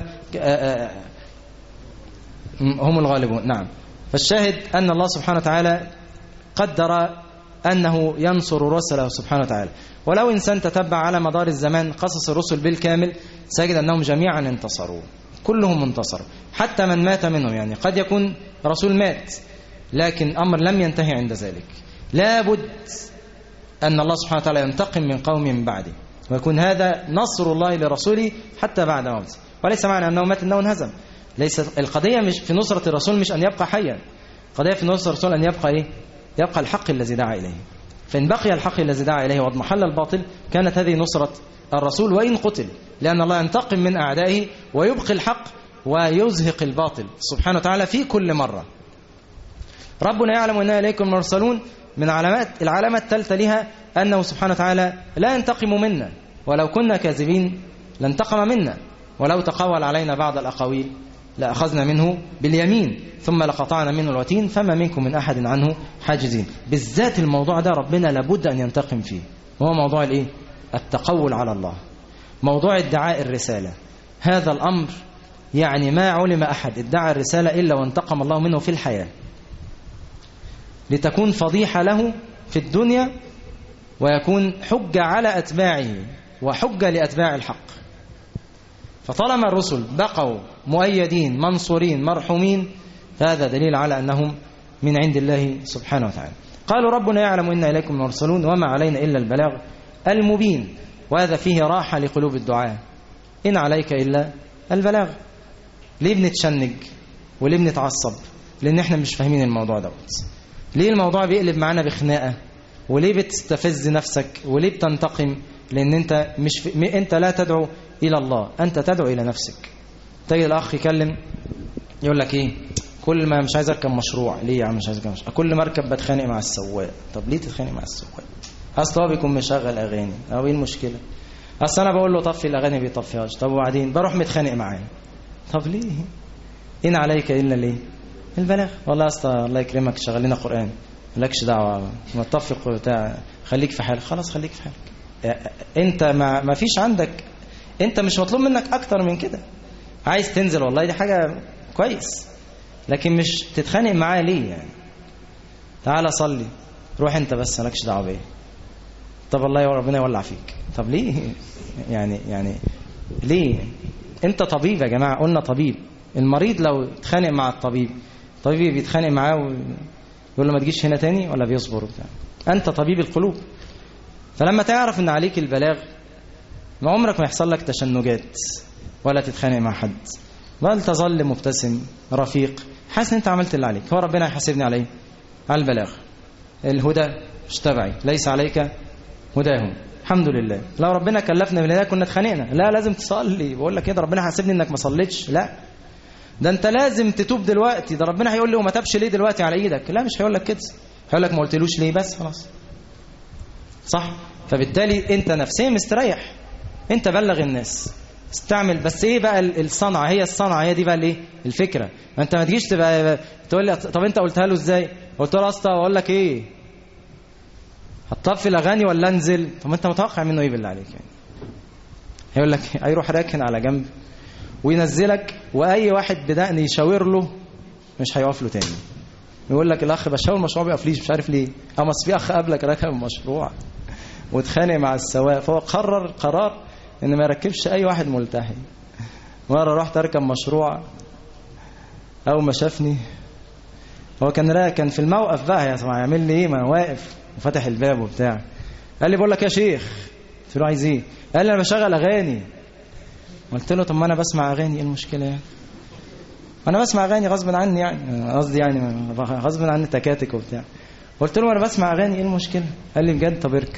هم الغالبون نعم فالشاهد أن الله سبحانه وتعالى قدر أنه ينصر رسله سبحانه وتعالى ولو إنسان تتبع على مدار الزمان قصص الرسل بالكامل سيجد أنهم جميعا انتصروا كلهم انتصروا حتى من مات منهم يعني قد يكون رسول مات لكن أمر لم ينتهي عند ذلك لابد أن الله سبحانه وتعالى ينتقم من قوم من بعده ويكون هذا نصر الله لرسوله حتى بعد موته وليس معنى أنه مات أنه انهزم ليس القضية مش في نصرة الرسول مش أن يبقى حيا القضية في نصرة الرسول أن يبقى إيه؟ يبقى الحق الذي دعا إليه فإن بقي الحق الذي دعا إليه واضمحل الباطل كانت هذه نصرة الرسول وإن قتل لأن الله ينتقم من أعدائه ويبقي الحق ويزهق الباطل سبحانه وتعالى في كل مرة ربنا يعلم أننا إليكم مرسلون من علامات العلامة الثالثة لها أنه سبحانه وتعالى لا ينتقم منا ولو كنا كاذبين لانتقم منا ولو تقول علينا بعض الأقاويل لأخذنا منه باليمين ثم لقطعنا منه الوتين فما منكم من أحد عنه حاجزين بالذات الموضوع ده ربنا لابد أن ينتقم فيه وهو موضوع الإيه؟ التقول على الله موضوع ادعاء الرسالة هذا الأمر يعني ما علم أحد ادعى الرسالة إلا وانتقم الله منه في الحياة لتكون فضيحة له في الدنيا ويكون حجة على أتباعه وحجة لأتباع الحق فطالما الرسل بقوا مؤيدين منصورين مرحومين فهذا دليل على أنهم من عند الله سبحانه وتعالى قالوا ربنا يعلم إنا إليكم مرسلون وما علينا إلا البلاغ المبين وهذا فيه راحة لقلوب الدعاء إن عليك إلا البلاغ ليه بنتشنج وليه بنتعصب لأن احنا مش فاهمين الموضوع دوت ليه الموضوع بيقلب معانا بخناقة وليه بتستفز نفسك وليه بتنتقم لأن أنت مش في... أنت لا تدعو إلى الله أنت تدعو إلى نفسك تجد الأخ يكلم يقول لك إيه كل ما مش عايز أركب مشروع ليه يا عم مش عايز أركب مشروع كل ما أركب بتخانق مع السواق طب ليه تتخانق مع السواق أصل هو بيكون مشغل أغاني أو إيه المشكلة أصل أنا بقول له طفي الأغاني بيطفيهاش طب وبعدين بروح متخانق معاه طب ليه إن عليك إلا ليه البلاغ والله أصلا الله يكرمك شغلنا قرآن مالكش دعوة ما تطفق بتاع خليك في حالك خلاص خليك في حالك انت ما, ما فيش عندك انت مش مطلوب منك اكتر من كده عايز تنزل والله دي حاجة كويس لكن مش تتخانق معاه ليه يعني تعالى صلي روح انت بس مالكش دعوه بيا طب والله يا ربنا يولع فيك طب ليه يعني يعني ليه انت طبيب يا جماعه قلنا طبيب المريض لو اتخانق مع الطبيب الطبيب بيتخانق معاه ويقول له ما تجيش هنا تاني ولا بيصبر وبتاع انت طبيب القلوب فلما تعرف ان عليك البلاغ ما عمرك ما يحصل لك تشنجات ولا تتخانق مع حد بل تظل مبتسم رفيق حاسس ان انت عملت اللي عليك هو ربنا هيحاسبني على ايه على البلاغ الهدى مش تبعي ليس عليك هداهم الحمد لله لو ربنا كلفنا بالهدايه كنا اتخانقنا لا لازم تصلي بقول لك كده ربنا هيحاسبني انك ما صليتش لا ده انت لازم تتوب دلوقتي ده ربنا هيقول لي وما تابش ليه دلوقتي على ايدك لا مش هيقول لك كده هيقول لك ما قلتلوش ليه بس خلاص صح فبالتالي انت نفسيا مستريح انت بلغ الناس استعمل بس ايه بقى الصنعه هي الصنعه هي دي بقى الايه الفكره ما انت ما تجيش تبقى تقول لي طب انت قلتها له ازاي قلت له اصلا اقول لك ايه هتطفي الاغاني ولا انزل طب انت متوقع منه ايه بالله عليك يعني هيقول لك هيروح راكن على جنب وينزلك واي واحد بدقن يشاور له مش هيقف له تاني يقول لك الاخ بشاور المشروع بيقفليش مش عارف ليه اما في اخ قبلك ركب المشروع واتخانق مع السواق فهو قرر قرار ان ما يركبش اي واحد ملتحي مره رحت اركب مشروع اول ما شافني هو كان را كان في الموقف بقى يا سماعه يعمل لي ايه ما انا واقف وفتح الباب وبتاع قال لي بقول لك يا شيخ قلت له عايز ايه قال لي انا بشغل اغاني قلت له طب ما انا بسمع اغاني ايه المشكله يعني انا بسمع اغاني غصب عني يعني قصدي يعني غصب عني تكاتك وبتاع قلت له انا بسمع اغاني ايه المشكله قال لي بجد طب اركب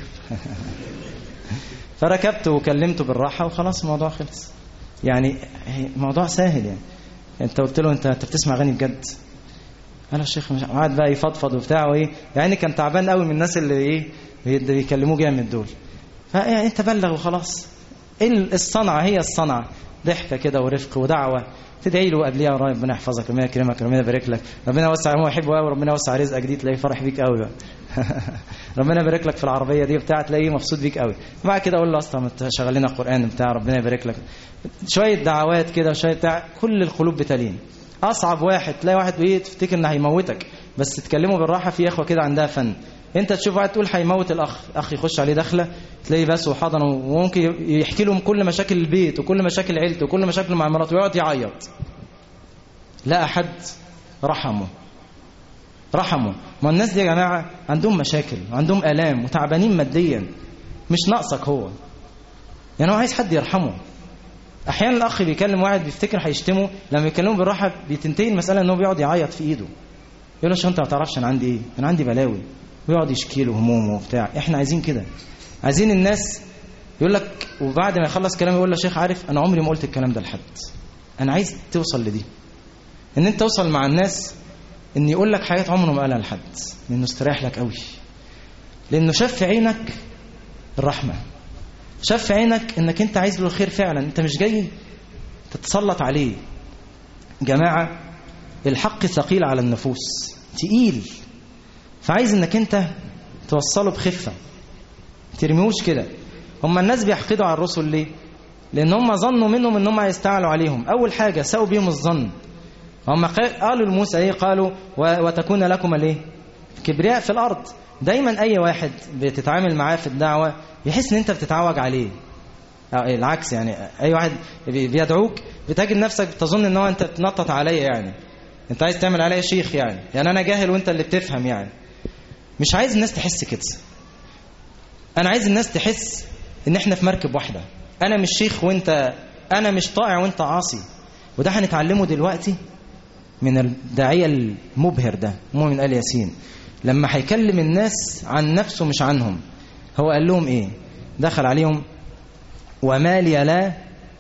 فركبت وكلمته بالراحه وخلاص الموضوع خلص يعني الموضوع سهل يعني انت قلت له انت انت بتسمع اغاني بجد انا الشيخ مش قعد بقى يفضفض وبتاع وايه يعني كان تعبان قوي من الناس اللي ايه بيكلموه جامد دول فيعني انت بلغ وخلاص الصنعه هي الصنعه ضحكه كده ورفق ودعوه تدعي له قبليها ربنا يحفظك ربنا يكرمك ربنا يبارك لك ربنا يوسع هو يحبه قوي ربنا يوسع رزقك دي تلاقيه فرح بيك قوي بقى ربنا يبارك لك في العربيه دي بتاع تلاقيه مبسوط بيك قوي بعد كده اقول له اصلا ما تشغل لنا قران بتاع ربنا يبارك لك شويه دعوات كده وشويه بتاع كل القلوب بتلين اصعب واحد تلاقي واحد ايه تفتكر انه هيموتك بس تكلمه بالراحه في اخوه كده عندها فن انت تشوف واحد تقول هيموت الاخ اخ يخش عليه دخله تلاقيه بس وحضنه وممكن يحكي لهم كل مشاكل البيت وكل مشاكل عيلته وكل مشاكله مع مراته ويقعد يعيط لا احد رحمه رحمه ما الناس دي يا جماعه عندهم مشاكل وعندهم الام وتعبانين ماديا مش ناقصك هو يعني هو عايز حد يرحمه احيانا الاخ بيكلم واحد بيفتكر هيشتمه لما يكلمه بالراحه بتنتهي المساله ان هو بيقعد يعيط في ايده يقول له انت ما تعرفش انا عندي ايه انا عندي بلاوي ويقعد يشكي له همومه وبتاع احنا عايزين كده عايزين الناس يقول لك وبعد ما يخلص كلام يقول له شيخ عارف انا عمري ما قلت الكلام ده لحد انا عايز توصل لدي ان انت توصل مع الناس ان يقول لك حاجات عمره ما قالها لحد لانه استريح لك قوي لانه شاف في عينك الرحمه شاف في عينك انك انت عايز له الخير فعلا انت مش جاي تتسلط عليه جماعه الحق ثقيل على النفوس تقيل فعايز انك انت توصله بخفه ترميهوش كده هم الناس بيحقدوا على الرسل ليه لان هم ظنوا منهم ان هم هيستعلوا عليهم اول حاجه ساووا بيهم الظن هم قالوا لموسى ايه قالوا وتكون لكم الايه كبرياء في الارض دايما اي واحد بتتعامل معاه في الدعوه يحس ان انت بتتعوج عليه العكس يعني اي واحد بيدعوك بتجد نفسك تظن ان هو انت تنطط عليا يعني انت عايز تعمل عليا شيخ يعني يعني انا جاهل وانت اللي بتفهم يعني مش عايز الناس تحس كده انا عايز الناس تحس ان احنا في مركب واحده انا مش شيخ وانت انا مش طائع وانت عاصي وده هنتعلمه دلوقتي من الداعيه المبهر ده مؤمن ال ياسين لما هيكلم الناس عن نفسه مش عنهم هو قال لهم ايه دخل عليهم وما لي لا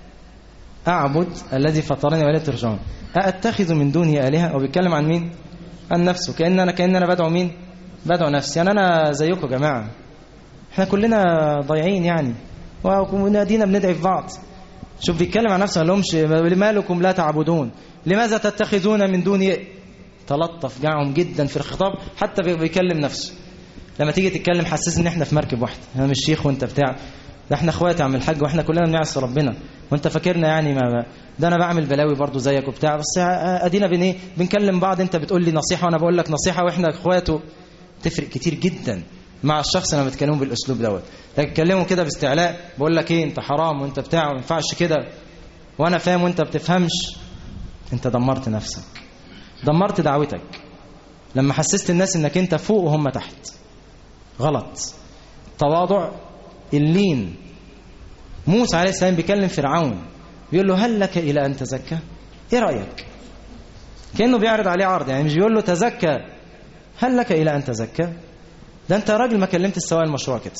اعبد الذي فطرني ولا ترجعون أأتخذ من دونه آلهة أو بيتكلم عن مين عن نفسه كأن أنا كأن أنا بدعو مين بدعو نفسي يعني أنا زيكم يا جماعة احنا كلنا ضايعين يعني ونادينا بندعي في بعض شوف بيتكلم عن نفسه ما لهمش لما لكم لا تعبدون لماذا تتخذون من دوني تلطف جاعهم جدا في الخطاب حتى بيكلم نفسه لما تيجي تتكلم حسس ان احنا في مركب واحده انا مش شيخ وانت بتاع ده احنا اخوات يا عم الحاج واحنا كلنا بنعصي ربنا وانت فاكرنا يعني ما ده انا بعمل بلاوي برضو زيك وبتاع بس ادينا بن ايه بنكلم بعض انت بتقول لي نصيحه وانا بقول لك نصيحه واحنا اخواته تفرق كتير جدا مع الشخص لما بتكلمه بالاسلوب دوت لكن تكلمه كده باستعلاء بقول لك ايه انت حرام وانت بتاع ما ينفعش كده وانا فاهم وانت بتفهمش انت دمرت نفسك دمرت دعوتك لما حسست الناس انك انت فوق وهم تحت غلط تواضع اللين موسى عليه السلام بيكلم فرعون بيقول له هل لك الى ان تزكى ايه رايك كانه بيعرض عليه عرض يعني مش بيقول له تزكى هل لك الى ان تزكى ده انت يا راجل ما كلمت السواء المشروع كده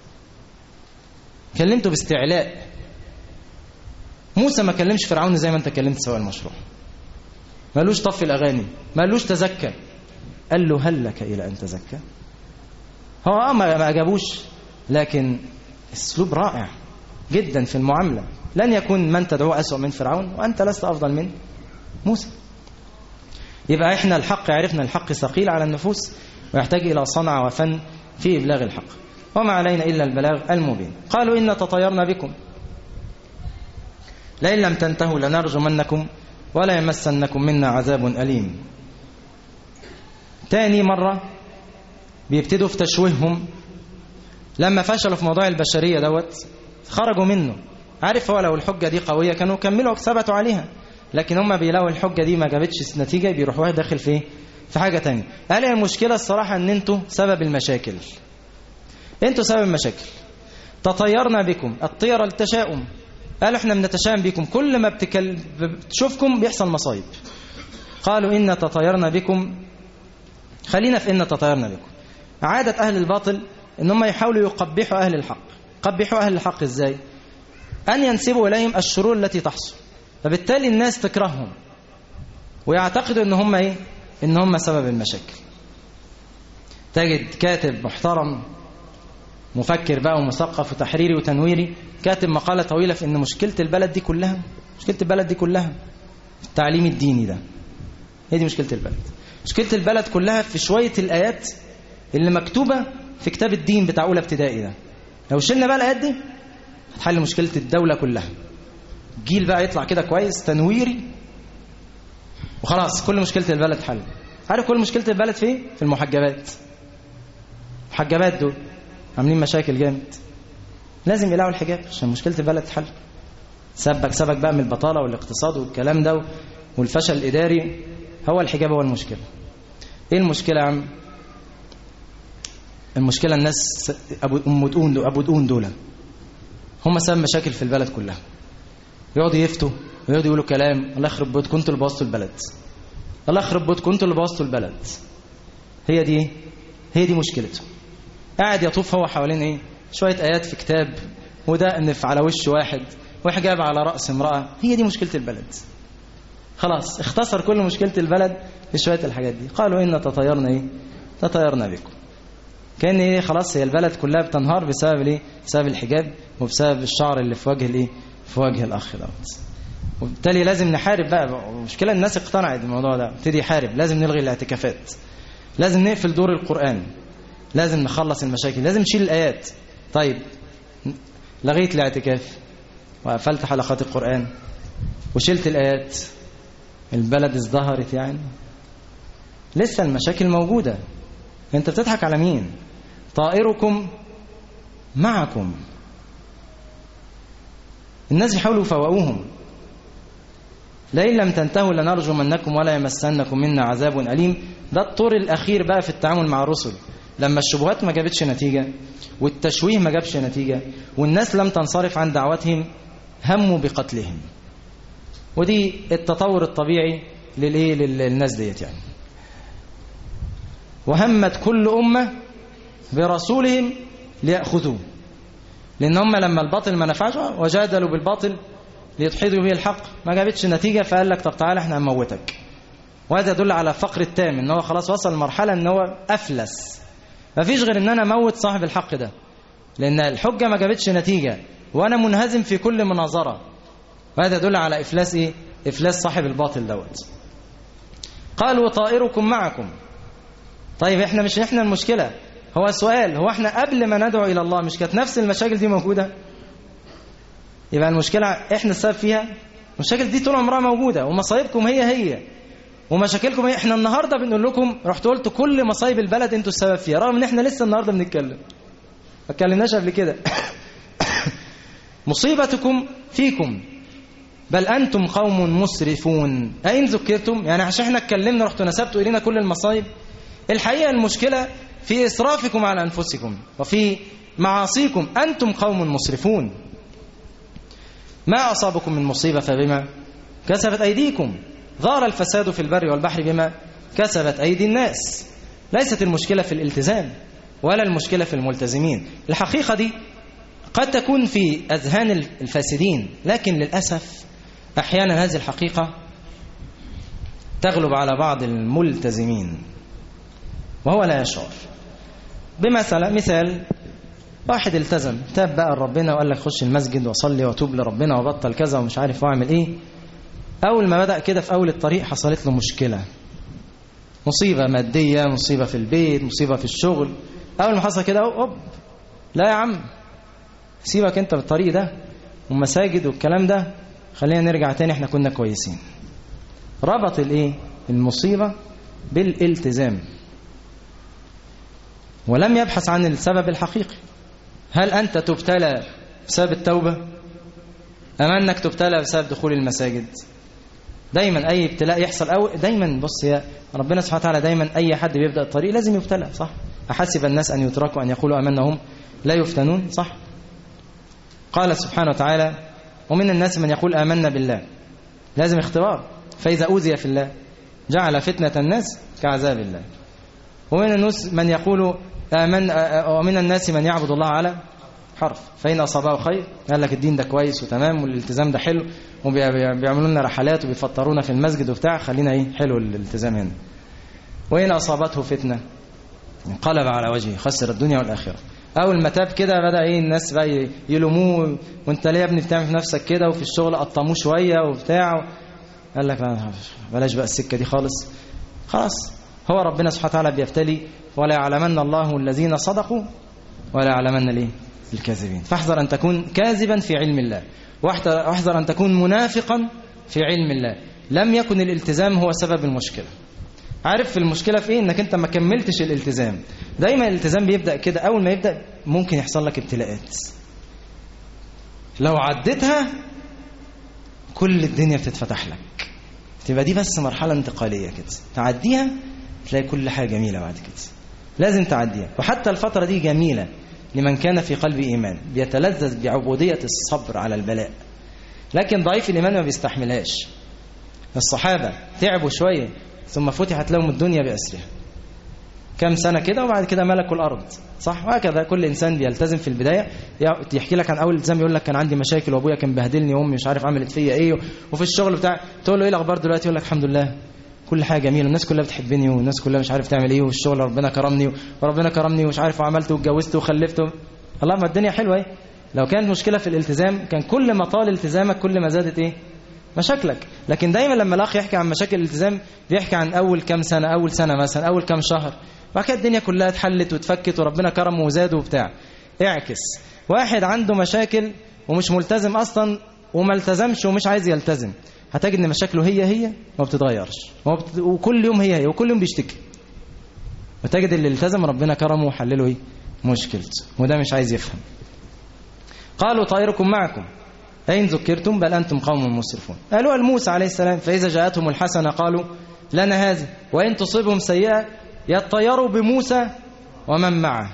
كلمته باستعلاء موسى ما كلمش فرعون زي ما انت كلمت سواء المشروع مالوش طف الاغاني مالوش تزكى قال له هل لك الى ان تزكى هو اه ما اجابوش لكن اسلوب رائع جدا في المعامله لن يكون من تدعوه اسوء من فرعون وانت لست افضل من موسى يبقى احنا الحق عرفنا الحق ثقيل على النفوس ويحتاج الى صنعه وفن في ابلاغ الحق وما علينا الا البلاغ المبين قالوا ان تطيرنا بكم لئن لم تنتهوا لنرجمنكم ولا يمسنكم منا عذاب أليم تاني مرة بيبتدوا في تشويههم لما فشلوا في موضوع البشرية دوت خرجوا منه عارف هو لو الحجة دي قوية كانوا كملوا ثبتوا عليها لكن هم بيلاقوا الحجة دي ما جابتش نتيجة بيروحوا واحد داخل في في حاجة تانية قال المشكلة الصراحة ان انتوا سبب المشاكل انتوا سبب المشاكل تطيرنا بكم الطيرة التشاؤم قالوا احنا بنتشائم بكم كل ما بتكل... بتشوفكم بيحصل مصايب قالوا إن تطيرنا بكم خلينا في إن تطيرنا بكم عادة أهل الباطل إن هم يحاولوا يقبحوا أهل الحق قبحوا أهل الحق إزاي أن ينسبوا إليهم الشرور التي تحصل فبالتالي الناس تكرههم ويعتقدوا إن هم إيه إن هم سبب المشاكل تجد كاتب محترم مفكر بقى ومثقف وتحريري وتنويري كاتب مقالة طويلة في ان مشكلة البلد دي كلها مشكلة البلد دي كلها التعليم الديني ده هي دي مشكلة البلد مشكلة البلد كلها في شوية الآيات اللي مكتوبة في كتاب الدين بتاع أولى ابتدائي ده لو شلنا بقى الآيات دي هتحل مشكلة الدولة كلها جيل بقى يطلع كده كويس تنويري وخلاص كل مشكلة البلد حل عارف كل مشكلة البلد فين؟ في المحجبات المحجبات دول عاملين مشاكل جامد لازم يلاقوا الحجاب عشان مشكلة البلد تحل سبك سبك بقى من البطالة والاقتصاد والكلام ده والفشل الإداري هو الحجاب هو المشكلة ايه المشكلة يا عم المشكلة الناس أبو أم دقون دول أبو دقون دول هم سبب مشاكل في البلد كلها يقعدوا يفتوا ويقعدوا يقولوا كلام الله يخرب بيتكم انتوا اللي بوظتوا البلد الله يخرب بيتكم انتوا اللي بوظتوا البلد هي دي هي دي مشكلته قاعد يطوف هو حوالين ايه شوية آيات في كتاب وده أنف على وش واحد وحجاب على رأس امرأة هي دي مشكلة البلد خلاص اختصر كل مشكلة البلد في شوية الحاجات دي قالوا إن تطيرنا إيه تطيرنا بكم كان إيه خلاص هي البلد كلها بتنهار بسبب الايه بسبب الحجاب وبسبب الشعر اللي في وجه الايه في وجه الأخ دوت وبالتالي لازم نحارب بقى المشكلة الناس اقتنعت بالموضوع ده ابتدي يحارب لازم نلغي الاعتكافات لازم نقفل دور القرآن لازم نخلص المشاكل لازم نشيل الآيات طيب لغيت الاعتكاف وقفلت حلقات القرآن وشلت الآيات البلد ازدهرت يعني لسه المشاكل موجودة انت بتضحك على مين طائركم معكم الناس يحاولوا يفوقوهم لئن لم تنتهوا لنرجمنكم ولا يمسنكم منا عذاب أليم ده الطور الأخير بقى في التعامل مع الرسل لما الشبهات ما جابتش نتيجة والتشويه ما جابش نتيجة والناس لم تنصرف عن دعوتهم هموا بقتلهم ودي التطور الطبيعي للايه للناس ديت يعني وهمت كل أمة برسولهم ليأخذوه لأن هم لما الباطل ما نفعش وجادلوا بالباطل ليدحضوا به الحق ما جابتش نتيجة فقال لك طب تعالى احنا هنموتك وهذا يدل على فقر التام ان هو خلاص وصل لمرحلة ان هو أفلس ما فيش غير ان انا اموت صاحب الحق ده لان الحجة ما جابتش نتيجة وانا منهزم في كل مناظرة وهذا يدل على افلاس ايه افلاس صاحب الباطل دوت قالوا طائركم معكم طيب احنا مش احنا المشكلة هو سؤال هو احنا قبل ما ندعو الى الله مش كانت نفس المشاكل دي موجودة يبقى المشكلة احنا السبب فيها المشاكل دي طول عمرها موجودة ومصايبكم هي هي ومشاكلكم هي احنا النهاردة بنقول لكم رحت قلت كل مصايب البلد انتوا السبب فيها رغم ان احنا لسه النهاردة بنتكلم ما اتكلمناش قبل كده مصيبتكم فيكم بل أنتم قوم مسرفون أين ذكرتم يعني عشان احنا اتكلمنا رحتوا نسبتوا إلينا كل المصايب الحقيقة المشكلة في إسرافكم على أنفسكم وفي معاصيكم أنتم قوم مسرفون ما أصابكم من مصيبة فبما كسبت أيديكم ظهر الفساد في البر والبحر بما كسبت أيدي الناس ليست المشكلة في الالتزام ولا المشكلة في الملتزمين الحقيقة دي قد تكون في أذهان الفاسدين لكن للأسف أحيانا هذه الحقيقة تغلب على بعض الملتزمين وهو لا يشعر بمثلا مثال واحد التزم تاب بقى لربنا وقال لك خش المسجد وصلي وتوب لربنا وبطل كذا ومش عارف واعمل ايه اول ما بدأ كده في اول الطريق حصلت له مشكلة مصيبة مادية مصيبة في البيت مصيبة في الشغل اول ما حصل كده اوب لا يا عم سيبك انت بالطريق ده والمساجد والكلام ده خلينا نرجع تاني احنا كنا كويسين ربط الايه المصيبة بالالتزام ولم يبحث عن السبب الحقيقي هل أنت تبتلى بسبب التوبة أم أنك تبتلى بسبب دخول المساجد دايما أي ابتلاء يحصل أو دايما بص يا ربنا سبحانه وتعالى دايما أي حد بيبدأ الطريق لازم يبتلى صح أحسب الناس أن يتركوا أن يقولوا أمنا هم لا يفتنون صح قال سبحانه وتعالى ومن الناس من يقول آمنا بالله لازم اختبار فإذا أوذي في الله جعل فتنة الناس كعذاب الله ومن الناس من يقول آمن ومن الناس من يعبد الله على حرف فإن أصابه خير قال لك الدين ده كويس وتمام والالتزام ده حلو وبيعملوا لنا رحلات وبيفطرونا في المسجد وبتاع خلينا ايه حلو الالتزام هنا وإن أصابته فتنة انقلب على وجهه خسر الدنيا والآخرة أول ما تاب كده بدأ إيه الناس بقى يلوموه وأنت ليه يا ابني بتعمل في نفسك كده وفي الشغل قطموه شوية وبتاع قال لك لا بلاش بقى السكة دي خالص خلاص هو ربنا سبحانه وتعالى بيبتلي ولا يعلمن الله الذين صدقوا ولا يعلمن الايه الكاذبين فاحذر أن تكون كاذبا في علم الله واحذر أن تكون منافقا في علم الله لم يكن الالتزام هو سبب المشكلة عارف المشكلة في ايه انك انت ما كملتش الالتزام دايما الالتزام بيبدأ كده اول ما يبدأ ممكن يحصل لك ابتلاءات لو عديتها كل الدنيا بتتفتح لك تبقى دي بس مرحلة انتقالية كده تعديها تلاقي كل حاجة جميلة بعد كده لازم تعديها وحتى الفترة دي جميلة لمن كان في قلبه إيمان بيتلذذ بعبودية الصبر على البلاء لكن ضعيف الإيمان ما بيستحملهاش الصحابة تعبوا شوية ثم فتحت لهم الدنيا بأسرها كم سنة كده وبعد كده ملكوا الأرض صح وهكذا كل إنسان بيلتزم في البداية يحكي لك عن أول التزام يقول لك كان عندي مشاكل وأبويا كان بهدلني وأمي مش عارف عملت فيا إيه وفي الشغل بتاع تقول له إيه الأخبار دلوقتي يقول لك الحمد لله كل حاجة جميلة والناس كلها بتحبني والناس كلها مش عارف تعمل إيه والشغل ربنا كرمني وربنا كرمني ومش عارف وعملت واتجوزت وخلفت الله ما الدنيا حلوة إيه لو كانت مشكلة في الالتزام كان كل ما طال التزامك كل ما زادت إيه مشاكلك لكن دايما لما الاخ يحكي عن مشاكل الالتزام بيحكي عن اول كام سنه اول سنه مثلا اول كام شهر بعد كده الدنيا كلها اتحلت واتفكت وربنا كرمه وزاد وبتاع اعكس واحد عنده مشاكل ومش ملتزم اصلا وما التزمش ومش عايز يلتزم هتجد ان مشاكله هي هي ما بتتغيرش بت... وكل يوم هي هي وكل يوم بيشتكي وتجد اللي التزم ربنا كرمه وحلله ايه مشكلته وده مش عايز يفهم قالوا طائركم معكم أين ذكرتم بل أنتم قوم مسرفون قالوا لموسى عليه السلام فإذا جاءتهم الحسنة قالوا لنا هذا وإن تصيبهم سيئة يطيروا بموسى ومن معه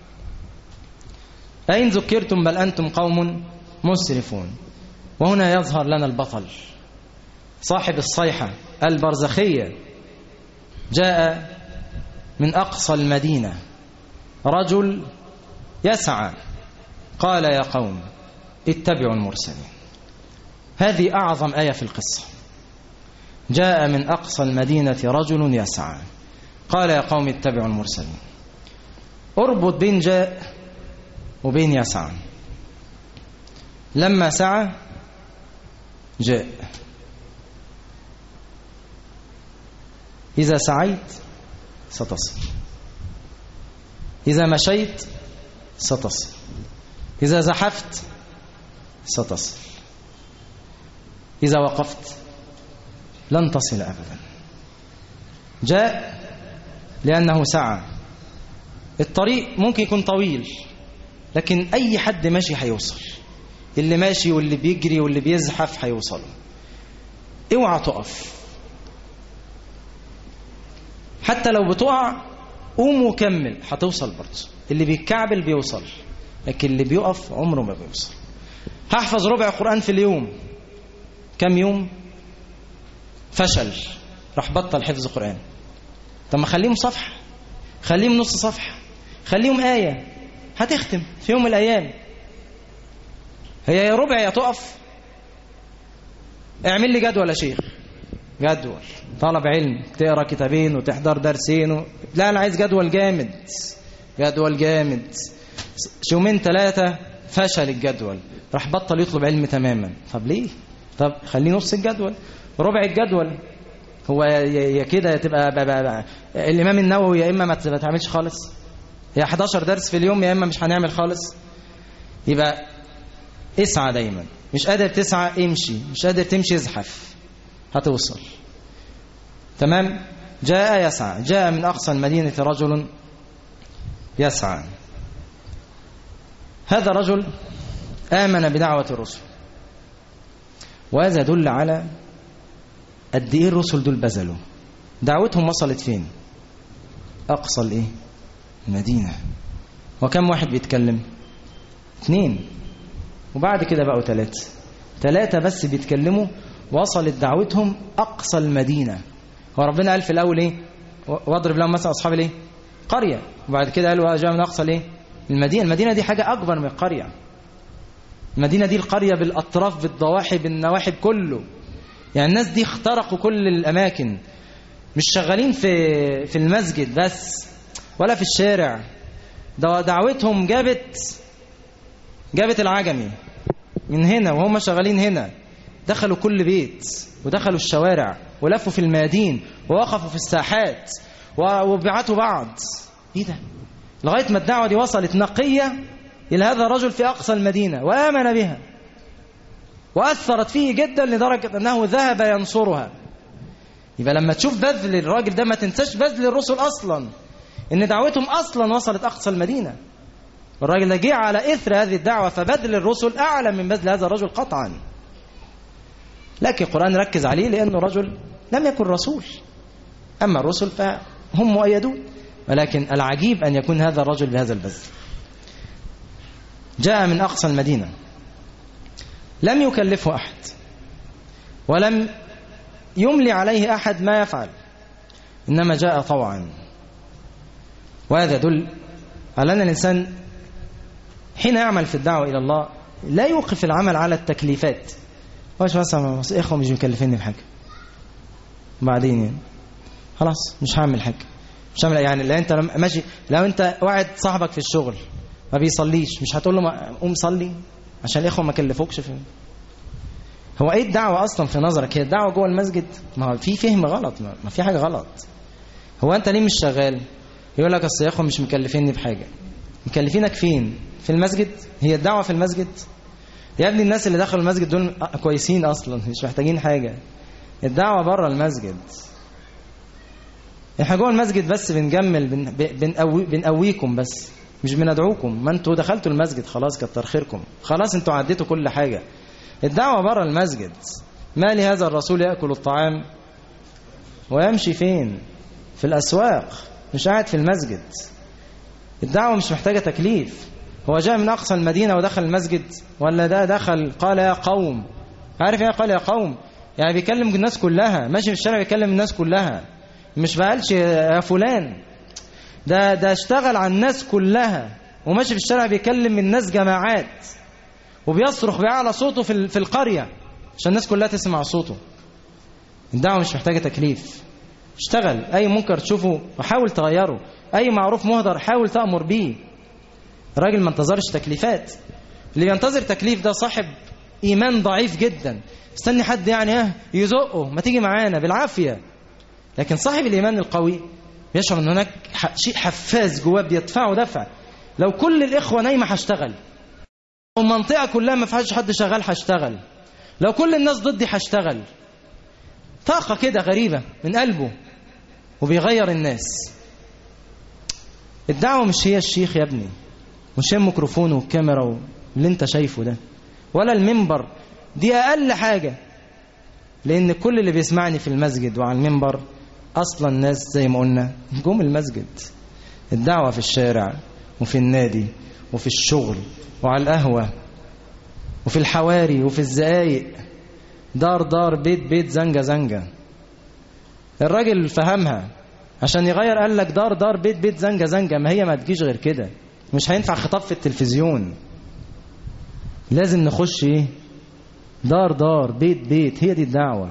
أين ذكرتم بل أنتم قوم مسرفون وهنا يظهر لنا البطل صاحب الصيحة البرزخية جاء من أقصى المدينة رجل يسعى قال يا قوم اتبعوا المرسلين هذه أعظم آية في القصة جاء من أقصى المدينة رجل يسعى قال يا قوم اتبعوا المرسلين اربط بين جاء وبين يسعى لما سعى جاء إذا سعيت ستصل إذا مشيت ستصل إذا زحفت ستصل إذا وقفت لن تصل أبدا جاء لأنه سعى الطريق ممكن يكون طويل لكن أي حد ماشي هيوصل اللي ماشي واللي بيجري واللي بيزحف هيوصل اوعى تقف حتى لو بتقع قوم وكمل هتوصل برضه اللي بيتكعبل بيوصل لكن اللي بيقف عمره ما بيوصل هحفظ ربع قرآن في اليوم كم يوم فشل راح بطل حفظ قرآن طب ما خليهم صفحة خليهم نص صفحة خليهم آية هتختم في يوم من الأيام هي يا ربع يا تقف اعمل لي جدول يا شيخ جدول طلب علم تقرا كتابين وتحضر درسين و... لا انا عايز جدول جامد جدول جامد يومين ثلاثة فشل الجدول راح بطل يطلب علم تماما طب ليه طب خليه نص الجدول ربع الجدول هو يا كده تبقى بقى بقى بقى. الامام النووي يا اما ما تعملش خالص يا 11 درس في اليوم يا اما مش هنعمل خالص يبقى اسعى دايما مش قادر تسعى امشي مش قادر تمشي ازحف هتوصل تمام جاء يسعى جاء من أقصى المدينة رجل يسعى هذا رجل آمن بدعوة الرسل وهذا يدل على قد ايه الرسل دول بذلوا دعوتهم وصلت فين أقصى الايه المدينة وكم واحد بيتكلم اثنين وبعد كده بقوا ثلاثة ثلاثة بس بيتكلموا وصلت دعوتهم أقصى المدينة هو ربنا قال في الأول إيه واضرب لهم مثلا أصحاب الإيه قرية وبعد كده قالوا جاء من أقصى الإيه المدينة المدينة دي حاجة أكبر من القرية المدينة دي القرية بالأطراف بالضواحي بالنواحي كله يعني الناس دي اخترقوا كل الأماكن مش شغالين في في المسجد بس ولا في الشارع ده دعوتهم جابت جابت العجمي من هنا وهم شغالين هنا دخلوا كل بيت ودخلوا الشوارع ولفوا في الميادين ووقفوا في الساحات وبعتوا بعض ايه ده لغايه ما الدعوه دي وصلت نقيه الى هذا الرجل في اقصى المدينه وامن بها واثرت فيه جدا لدرجه انه ذهب ينصرها يبقى لما تشوف بذل الراجل ده ما تنساش بذل الرسل اصلا ان دعوتهم اصلا وصلت اقصى المدينه الراجل ده جه على اثر هذه الدعوه فبذل الرسل اعلى من بذل هذا الرجل قطعا لكن القرآن ركز عليه لأنه رجل لم يكن رسول أما الرسل فهم مؤيدون ولكن العجيب أن يكون هذا الرجل بهذا البذل جاء من أقصى المدينة لم يكلفه أحد ولم يملي عليه أحد ما يفعل إنما جاء طوعا وهذا يدل على أن الإنسان حين يعمل في الدعوة إلى الله لا يوقف العمل على التكليفات واش مثلا اخوه مش مكلفيني بحاجه بعدين يعني خلاص مش هعمل حاجه مش هعمل يعني لو انت ماشي لو انت واحد صاحبك في الشغل ما بيصليش مش هتقول له قوم صلي عشان الاخوه ما كلفوكش في هو ايه الدعوه اصلا في نظرك هي الدعوه جوه المسجد ما هو في فهم غلط ما في حاجه غلط هو انت ليه مش شغال يقول لك اصل يا اخوه مش مكلفيني بحاجه مكلفينك فين في المسجد هي الدعوه في المسجد يا ابني الناس اللي دخلوا المسجد دول كويسين اصلا مش محتاجين حاجه الدعوه بره المسجد احنا جوه المسجد بس بنجمل بن بنقوي بنقويكم بس مش بندعوكم ما انتوا دخلتوا المسجد خلاص كتر خيركم خلاص انتوا عديتوا كل حاجه الدعوه بره المسجد ما لهذا الرسول ياكل الطعام ويمشي فين في الاسواق مش قاعد في المسجد الدعوه مش محتاجه تكليف هو جاء من أقصى المدينة ودخل المسجد ولا ده دخل قال يا قوم عارف ايه قال يا قوم يعني بيكلم الناس كلها ماشي في الشارع بيكلم الناس كلها مش بقالش يا فلان ده ده اشتغل على الناس كلها وماشي في الشارع بيكلم الناس جماعات وبيصرخ بأعلى صوته في في القرية عشان الناس كلها تسمع صوته الدعوة مش محتاجة تكليف اشتغل أي منكر تشوفه وحاول تغيره أي معروف مهدر حاول تأمر بيه الراجل ما انتظرش تكليفات اللي ينتظر تكليف ده صاحب إيمان ضعيف جدا استني حد يعني اه يزقه ما تيجي معانا بالعافية لكن صاحب الإيمان القوي يشعر أن هناك شيء حفاز جواه بيدفعه دفع لو كل الإخوة نايمة هشتغل المنطقة كلها ما فيهاش حد شغال هشتغل لو كل الناس ضدي هشتغل طاقة كده غريبة من قلبه وبيغير الناس الدعوة مش هي الشيخ يا ابني مش هي الميكروفون والكاميرا واللي انت شايفه ده ولا المنبر دي أقل حاجة لأن كل اللي بيسمعني في المسجد وعلى المنبر أصلا ناس زي ما قلنا جم المسجد الدعوة في الشارع وفي النادي وفي الشغل وعلى القهوة وفي الحواري وفي الزقايق دار دار بيت بيت زنجة زنجة الراجل فهمها عشان يغير قال لك دار دار بيت بيت زنجة زنجة ما هي ما تجيش غير كده مش هينفع خطاب في التلفزيون لازم نخش ايه دار دار بيت بيت هي دي الدعوة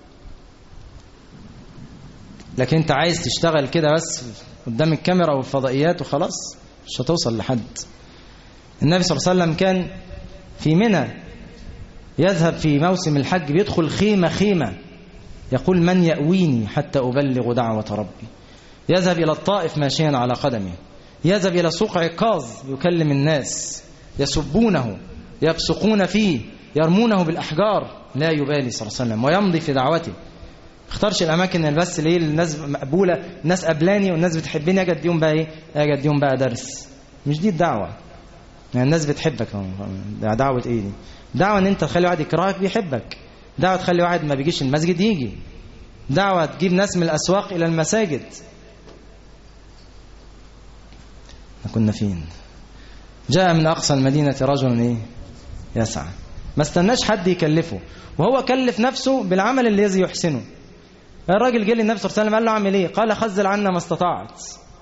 لكن انت عايز تشتغل كده بس قدام الكاميرا والفضائيات وخلاص مش هتوصل لحد النبي صلى الله عليه وسلم كان في منى يذهب في موسم الحج بيدخل خيمة خيمة يقول من يأويني حتى أبلغ دعوة ربي يذهب إلى الطائف ماشيا على قدمه يذهب إلى سوق عكاظ يكلم الناس يسبونه يبصقون فيه يرمونه بالأحجار لا يبالي صلى الله عليه وسلم ويمضي في دعوته اختارش الأماكن اللي بس ليه الناس مقبولة الناس قبلاني والناس بتحبني أجي أديهم بقى إيه أجي أديهم بقى درس مش دي الدعوة يعني الناس بتحبك ده دعوة إيه دي دعوة إن أنت تخلي واحد يكرهك بيحبك دعوة تخلي واحد ما بيجيش المسجد يجي دعوة تجيب ناس من الأسواق إلى المساجد كنا فين جاء من أقصى المدينة رجل إيه يسعى ما استناش حد يكلفه وهو كلف نفسه بالعمل الذي يحسنه الراجل جه للنبي صلى الله عليه وسلم قال له اعمل ايه قال خزل عنا ما استطعت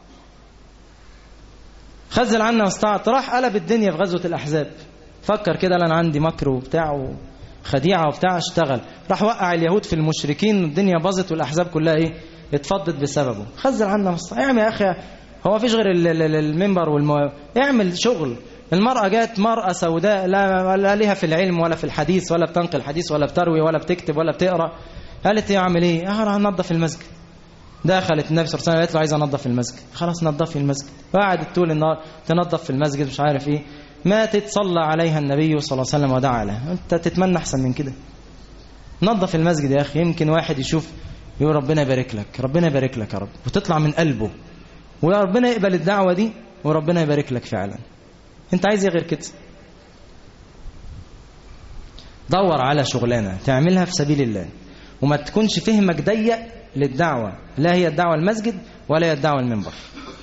خزل عنا ما استطعت راح قلب الدنيا في غزوة الأحزاب فكر كده انا عندي مكر وبتاع خديعة وبتاع اشتغل راح وقع اليهود في المشركين والدنيا باظت والأحزاب كلها ايه اتفضت بسببه خزل عنا ما استطعت اعمل يا أخي هو فيش غير المنبر والمو... اعمل شغل المرأة جات مرأة سوداء لا, لا ليها في العلم ولا في الحديث ولا بتنقل حديث ولا بتروي ولا بتكتب ولا بتقرأ قالت ايه اعمل ايه اه هنظف المسجد دخلت النبي صلى الله عليه وسلم قالت له عايزه انظف المسجد خلاص نظفي المسجد وقعدت طول النهار تنظف في المسجد مش عارف ايه ماتت صلى عليها النبي صلى الله عليه وسلم ودعا لها انت تتمنى احسن من كده نظف المسجد يا اخي يمكن واحد يشوف يقول ربنا يبارك لك ربنا يبارك لك يا رب وتطلع من قلبه وربنا يقبل الدعوه دي وربنا يبارك لك فعلا انت عايز ايه غير كده دور على شغلانه تعملها في سبيل الله وما تكونش فهمك ضيق للدعوة لا هي الدعوة المسجد ولا هي الدعوة المنبر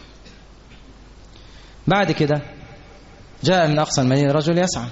بعد كده جاء من أقصى المدينة رجل يسعى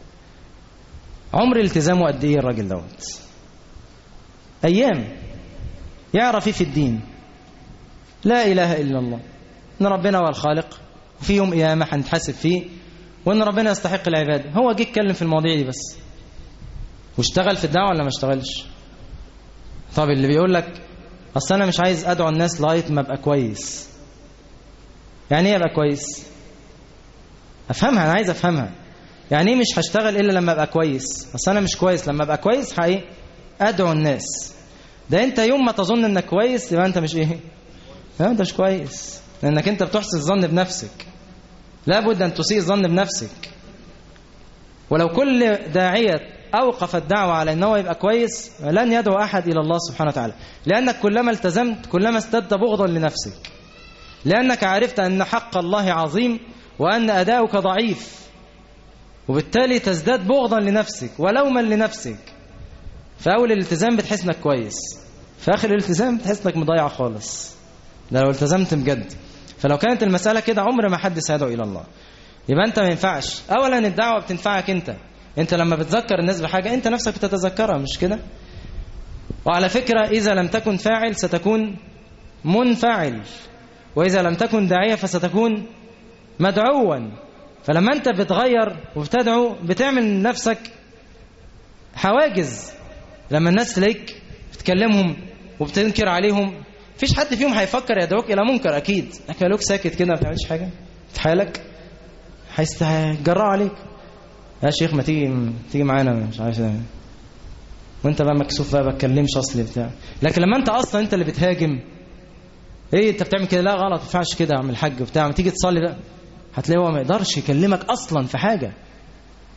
عمر التزامه قد ايه الراجل دوت أيام يعرف ايه في الدين لا إله إلا الله إن ربنا هو الخالق وفي يوم قيامة هنتحاسب فيه وإن ربنا يستحق العبادة هو جه يتكلم في المواضيع دي بس واشتغل في الدعوة ولا ما اشتغلش طب اللي بيقول لك اصل انا مش عايز ادعو الناس لغايه ما ابقى كويس يعني ايه ابقى كويس افهمها انا عايز افهمها يعني ايه مش هشتغل الا لما ابقى كويس اصل انا مش كويس لما ابقى كويس ايه ادعو الناس ده انت يوم ما تظن انك كويس يبقى انت مش ايه لا انت مش كويس لانك انت بتحسن الظن بنفسك لابد ان تسيء الظن بنفسك ولو كل داعيه أوقف الدعوة على أنه يبقى كويس لن يدعو أحد إلى الله سبحانه وتعالى لأنك كلما التزمت كلما ازددت بغضا لنفسك لأنك عرفت أن حق الله عظيم وأن أداؤك ضعيف وبالتالي تزداد بغضا لنفسك ولوما لنفسك في أول الالتزام بتحس أنك كويس في آخر الالتزام بتحس أنك مضيع خالص ده لو التزمت بجد فلو كانت المسألة كده عمر ما حد سيدعو إلى الله يبقى أنت ما ينفعش أولا الدعوة بتنفعك أنت انت لما بتذكر الناس بحاجة انت نفسك بتتذكرها مش كده وعلى فكرة إذا لم تكن فاعل ستكون منفعل وإذا لم تكن داعية فستكون مدعوا فلما أنت بتغير وبتدعو بتعمل نفسك حواجز لما الناس تلاقيك بتكلمهم وبتنكر عليهم فيش حد فيهم هيفكر يدعوك إلى منكر أكيد لكن لوك ساكت كده ما بتعملش حاجة في حالك هيجرأوا عليك يا شيخ ما تيجي تيجي معانا مش عارف وانت بقى مكسوف بقى بتكلمش اصلي بتاع لكن لما انت اصلا انت اللي بتهاجم ايه انت بتعمل كده لا غلط ما ينفعش كده اعمل حاج وبتاع ما تيجي تصلي بقى هتلاقيه هو ما يقدرش يكلمك اصلا في حاجه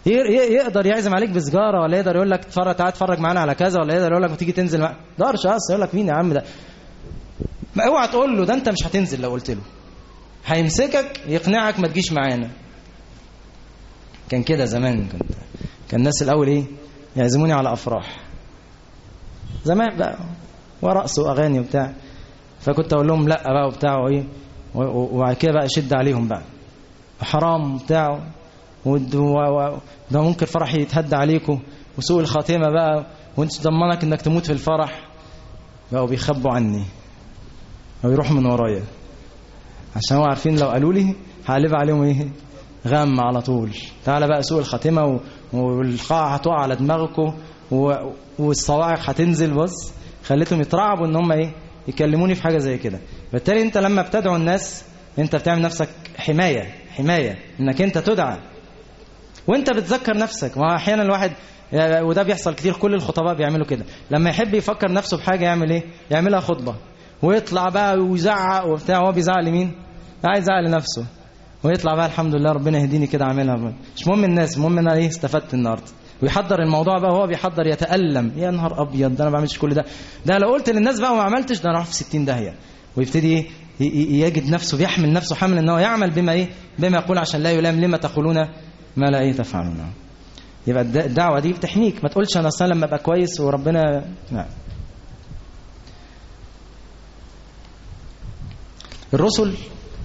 يقدر يعزم عليك بسجاره ولا يقدر يقول لك اتفرج تعالى اتفرج معانا على كذا ولا يقدر يقول لك ما تيجي تنزل ما يقدرش اصلا يقول لك مين يا عم ده ما اوعى تقول له ده انت مش هتنزل لو قلت له هيمسكك يقنعك ما تجيش معانا كان كده زمان كنت كان الناس الاول ايه يعزموني على افراح زمان بقى ورقص واغاني وبتاع فكنت اقول لهم لا بقى وبتاع وايه وبعد كده بقى اشد عليهم بقى حرام وبتاع ده ممكن الفرح يتهدى عليكم وسوء الخاتمه بقى وانت ضمنك انك تموت في الفرح بقوا بيخبوا عني او يروحوا من ورايا عشان هو عارفين لو قالوا لي هقلب عليهم ايه غم على طول تعالى بقى سوء الخاتمه والقاعه هتقع على دماغكم والصواعق هتنزل بص خليتهم يترعبوا ان هم ايه يكلموني في حاجه زي كده بالتالي انت لما بتدعو الناس انت بتعمل نفسك حمايه حمايه انك انت تدعى وانت بتذكر نفسك ما احيانا الواحد وده بيحصل كتير كل الخطباء بيعملوا كده لما يحب يفكر نفسه بحاجه يعمل ايه يعملها خطبه ويطلع بقى ويزعق وبتاع هو بيزعق لمين عايز يزعق لنفسه ويطلع بقى الحمد لله ربنا يهديني كده اعملها مش مهم الناس المهم انا ايه استفدت النهارده ويحضر الموضوع بقى وهو بيحضر يتألم يا نهار ابيض ده انا ما بعملش كل ده ده لو قلت للناس بقى وما عملتش ده انا اروح في 60 داهيه ويبتدي ايه يجد نفسه بيحمل نفسه حمل ان هو يعمل بما ايه بما يقول عشان لا يلام لما تقولون ما لا ايه تفعلون يبقى الدعوه دي بتحميك ما تقولش انا اصلا لما ابقى كويس وربنا نعم الرسل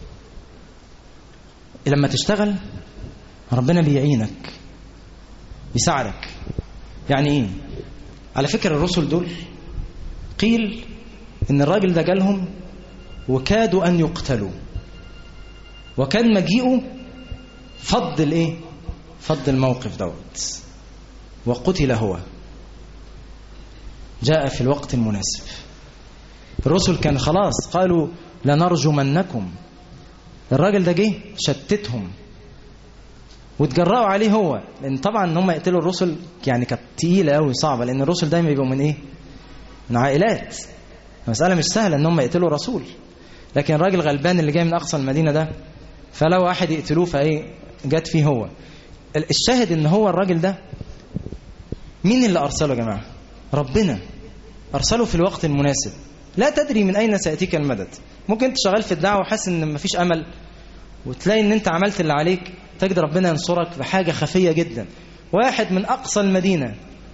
لما تشتغل ربنا بيعينك بيساعدك يعني ايه على فكرة الرسل دول قيل ان الراجل ده جالهم وكادوا ان يقتلوا وكان مجيئه فض الايه فض الموقف دوت وقتل هو جاء في الوقت المناسب الرسل كان خلاص قالوا لنرجمنكم الراجل ده جه شتتهم وتجرأوا عليه هو لان طبعا ان هم يقتلوا الرسل يعني كانت تقيله قوي صعبه لان الرسل دايما بيبقوا من ايه من عائلات المساله مش سهله ان هم يقتلوا رسول لكن الراجل غلبان اللي جاي من اقصى المدينه ده فلو واحد يقتلوه فايه جت فيه هو الشاهد ان هو الراجل ده مين اللي ارسله يا جماعه ربنا ارسله في الوقت المناسب لا تدري من اين سياتيك المدد ممكن انت شغال في الدعوه وحاسس ان مفيش امل وتلاقي ان انت عملت اللي عليك تجد ربنا ينصرك بحاجه خفيه جدا واحد من اقصى المدينه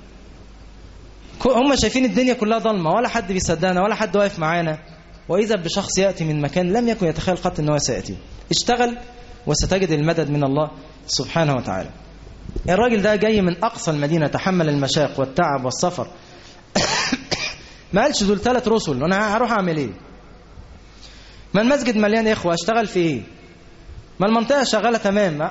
هم شايفين الدنيا كلها ضلمه ولا حد بيصدقنا ولا حد واقف معانا واذا بشخص ياتي من مكان لم يكن يتخيل قط ان هو سياتي اشتغل وستجد المدد من الله سبحانه وتعالى الراجل ده جاي من اقصى المدينه تحمل المشاق والتعب والسفر ما قالش دول ثلاث رسل وانا هروح اعمل ايه ما المسجد مليان اخوه اشتغل في ايه ما المنطقه شغاله تمام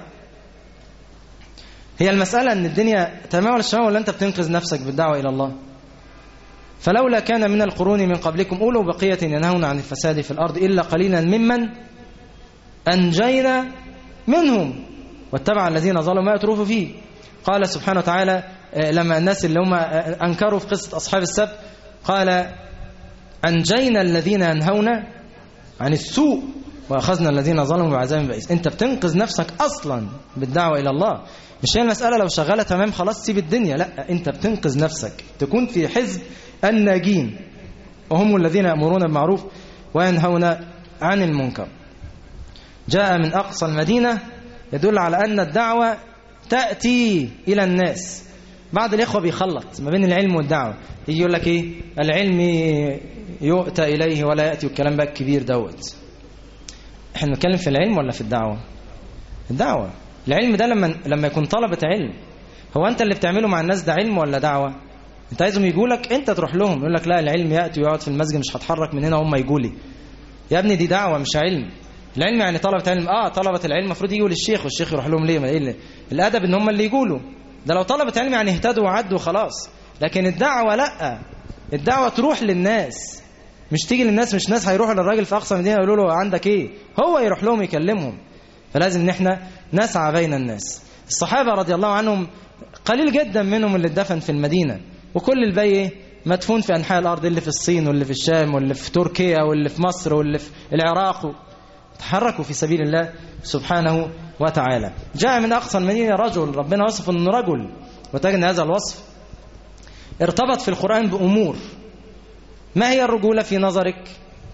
هي المساله ان الدنيا تمام ولا تمام ولا انت بتنقذ نفسك بالدعوه الى الله فلولا كان من القرون من قبلكم اولو بقيه ينهون عن الفساد في الارض الا قليلا ممن انجينا منهم واتبع الذين ظلموا ما يتروفوا فيه قال سبحانه وتعالى لما الناس اللي هم انكروا في قصه اصحاب السبت قال انجينا الذين ينهون عن السوء واخذنا الذين ظلموا بعذاب بئيس انت بتنقذ نفسك اصلا بالدعوه الى الله مش هي المساله لو شغاله تمام خلاص سيب الدنيا لا انت بتنقذ نفسك تكون في حزب الناجين وهم الذين يامرون بالمعروف وينهون عن المنكر جاء من اقصى المدينه يدل على ان الدعوه تاتي الى الناس بعض الاخوه بيخلط ما بين العلم والدعوه يجي يقول لك ايه العلم يؤتى اليه ولا ياتي والكلام بقى الكبير دوت احنا بنتكلم في العلم ولا في الدعوه الدعوه العلم ده لما لما يكون طلبه علم هو انت اللي بتعمله مع الناس ده علم ولا دعوه انت عايزهم يجوا لك انت تروح لهم يقول لك لا العلم ياتي ويقعد في المسجد مش هتحرك من هنا هم يجوا لي يا ابني دي دعوه مش علم العلم يعني طلبه علم اه طلبه العلم المفروض يجوا للشيخ والشيخ يروح لهم ليه ما ايه الادب ان هم اللي يجوا له ده لو طلبه علم يعني اهتدوا وعدوا خلاص لكن الدعوه لا الدعوه تروح للناس مش تيجي للناس مش ناس هيروحوا للراجل في اقصى مدينه يقولوا له عندك ايه هو يروح لهم يكلمهم فلازم ان احنا نسعى بين الناس الصحابه رضي الله عنهم قليل جدا منهم اللي اتدفن في المدينه وكل الباقي مدفون في انحاء الارض اللي في الصين واللي في الشام واللي في تركيا واللي في مصر واللي في العراق تحركوا في سبيل الله سبحانه وتعالى جاء من أقصى المدينة رجل ربنا وصف أنه رجل وتجد هذا الوصف ارتبط في القرآن بأمور ما هي الرجولة في نظرك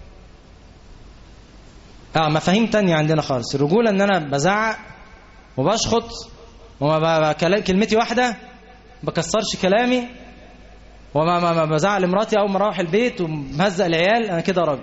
اه مفاهيم تانية عندنا خالص الرجولة ان انا بزعق وبشخط وما كلمتي واحدة بكسرش كلامي وما ما ما بزعق لمراتي اول ما اروح البيت ومهزق العيال انا كده راجل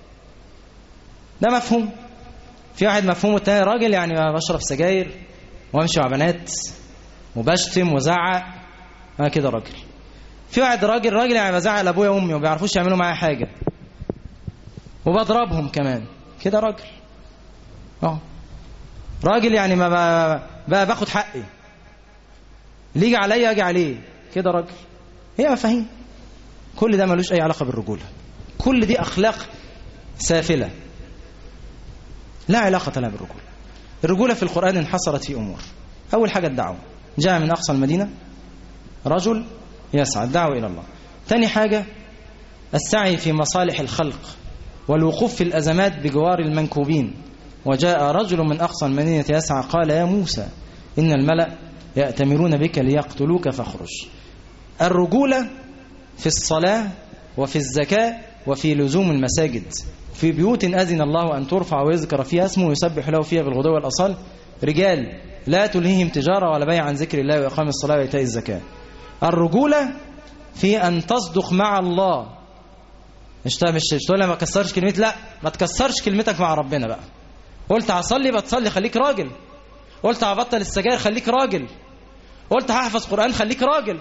ده مفهوم في واحد مفهوم التاني راجل يعني بشرب سجاير وامشي مع بنات وبشتم وزعق انا كده راجل في واحد راجل راجل يعني بزعق لابويا وامي وما بيعرفوش يعملوا معايا حاجه وبضربهم كمان كده راجل اه راجل يعني ما بقى باخد حقي اللي يجي عليا اجي عليه كده راجل هي مفاهيم كل ده ملوش اي علاقه بالرجوله كل دي اخلاق سافله لا علاقه لها بالرجوله الرجوله في القران انحصرت في امور اول حاجه الدعوه جاء من اقصى المدينه رجل يسعى الدعوه الى الله ثاني حاجه السعي في مصالح الخلق والوقوف في الأزمات بجوار المنكوبين وجاء رجل من أقصى المدينة يسعى قال يا موسى إن الملأ يأتمرون بك ليقتلوك فاخرج الرجولة في الصلاة وفي الزكاة وفي لزوم المساجد في بيوت أذن الله أن ترفع ويذكر فيها اسمه يسبح له فيها بالغدو والأصال رجال لا تلهيهم تجارة ولا بيع عن ذكر الله وإقام الصلاة وإيتاء الزكاة الرجولة في أن تصدق مع الله مش مش تقول ما تكسرش كلمتي لا ما تكسرش كلمتك مع ربنا بقى قلت هصلي بتصلي خليك راجل قلت هبطل السجاير خليك راجل قلت هحفظ قرآن خليك راجل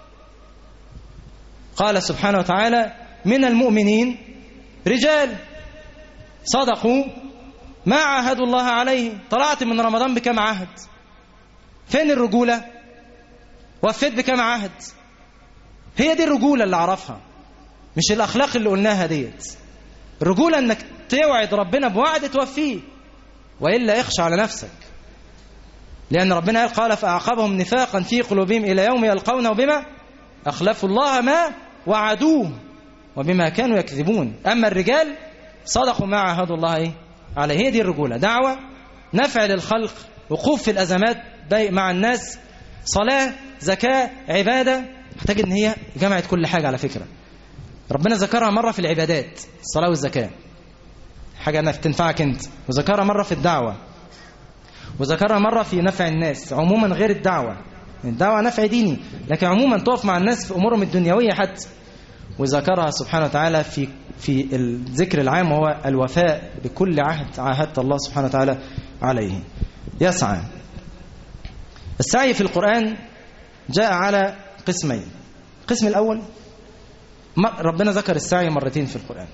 قال سبحانه وتعالى من المؤمنين رجال صدقوا ما عاهدوا الله عليه طلعت من رمضان بكم عهد فين الرجولة وفيت بكم عهد هي دي الرجولة اللي عرفها مش الأخلاق اللي قلناها ديت الرجولة أنك توعد ربنا بوعد توفيه وإلا يخشى على نفسك لأن ربنا قال فأعقبهم نفاقا في قلوبهم إلى يوم يلقونه بما أخلفوا الله ما وعدوه وبما كانوا يكذبون أما الرجال صدقوا ما عاهدوا الله إيه؟ عليه هي دي الرجولة دعوة نفع للخلق وقوف في الأزمات مع الناس صلاة زكاة عبادة محتاج ان هي جمعت كل حاجة على فكرة ربنا ذكرها مرة في العبادات الصلاة والزكاة حاجة تنفعك انت وذكرها مرة في الدعوة وذكرها مرة في نفع الناس عموما غير الدعوة الدعوة نفع ديني لكن عموما تقف مع الناس في أمورهم الدنيوية حتى وذكرها سبحانه وتعالى في في الذكر العام وهو الوفاء بكل عهد عاهدت الله سبحانه وتعالى عليه يسعى السعي في القرآن جاء على قسمين القسم الأول ربنا ذكر السعي مرتين في القرآن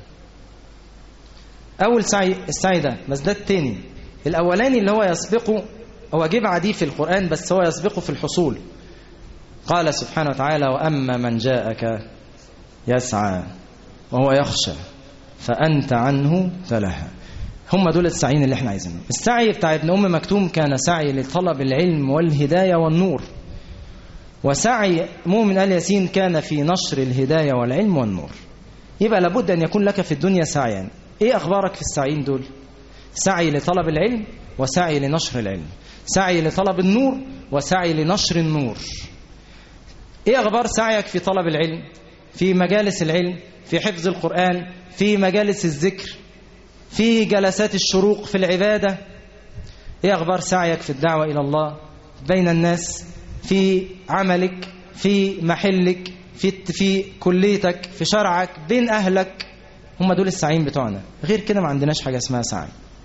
أول سعي السعي ده بس ده التاني الأولاني اللي هو يسبقه هو جه بعديه في القرآن بس هو يسبقه في الحصول قال سبحانه وتعالى وأما من جاءك يسعى وهو يخشى فأنت عنه تلهى هم دول السعيين اللي احنا عايزينهم السعي بتاع ابن أم مكتوم كان سعي لطلب العلم والهداية والنور وسعي مؤمن آل ياسين كان في نشر الهداية والعلم والنور يبقى لابد أن يكون لك في الدنيا سعيا إيه أخبارك في السعيين دول سعي لطلب العلم وسعي لنشر العلم سعي لطلب النور وسعي لنشر النور إيه أخبار سعيك في طلب العلم في مجالس العلم في حفظ القرآن في مجالس الذكر في جلسات الشروق في العبادة إيه أخبار سعيك في الدعوة إلى الله بين الناس في عملك في محلك في في كليتك في شرعك بين أهلك هم دول السعيين بتوعنا غير كده ما عندناش حاجة اسمها سعي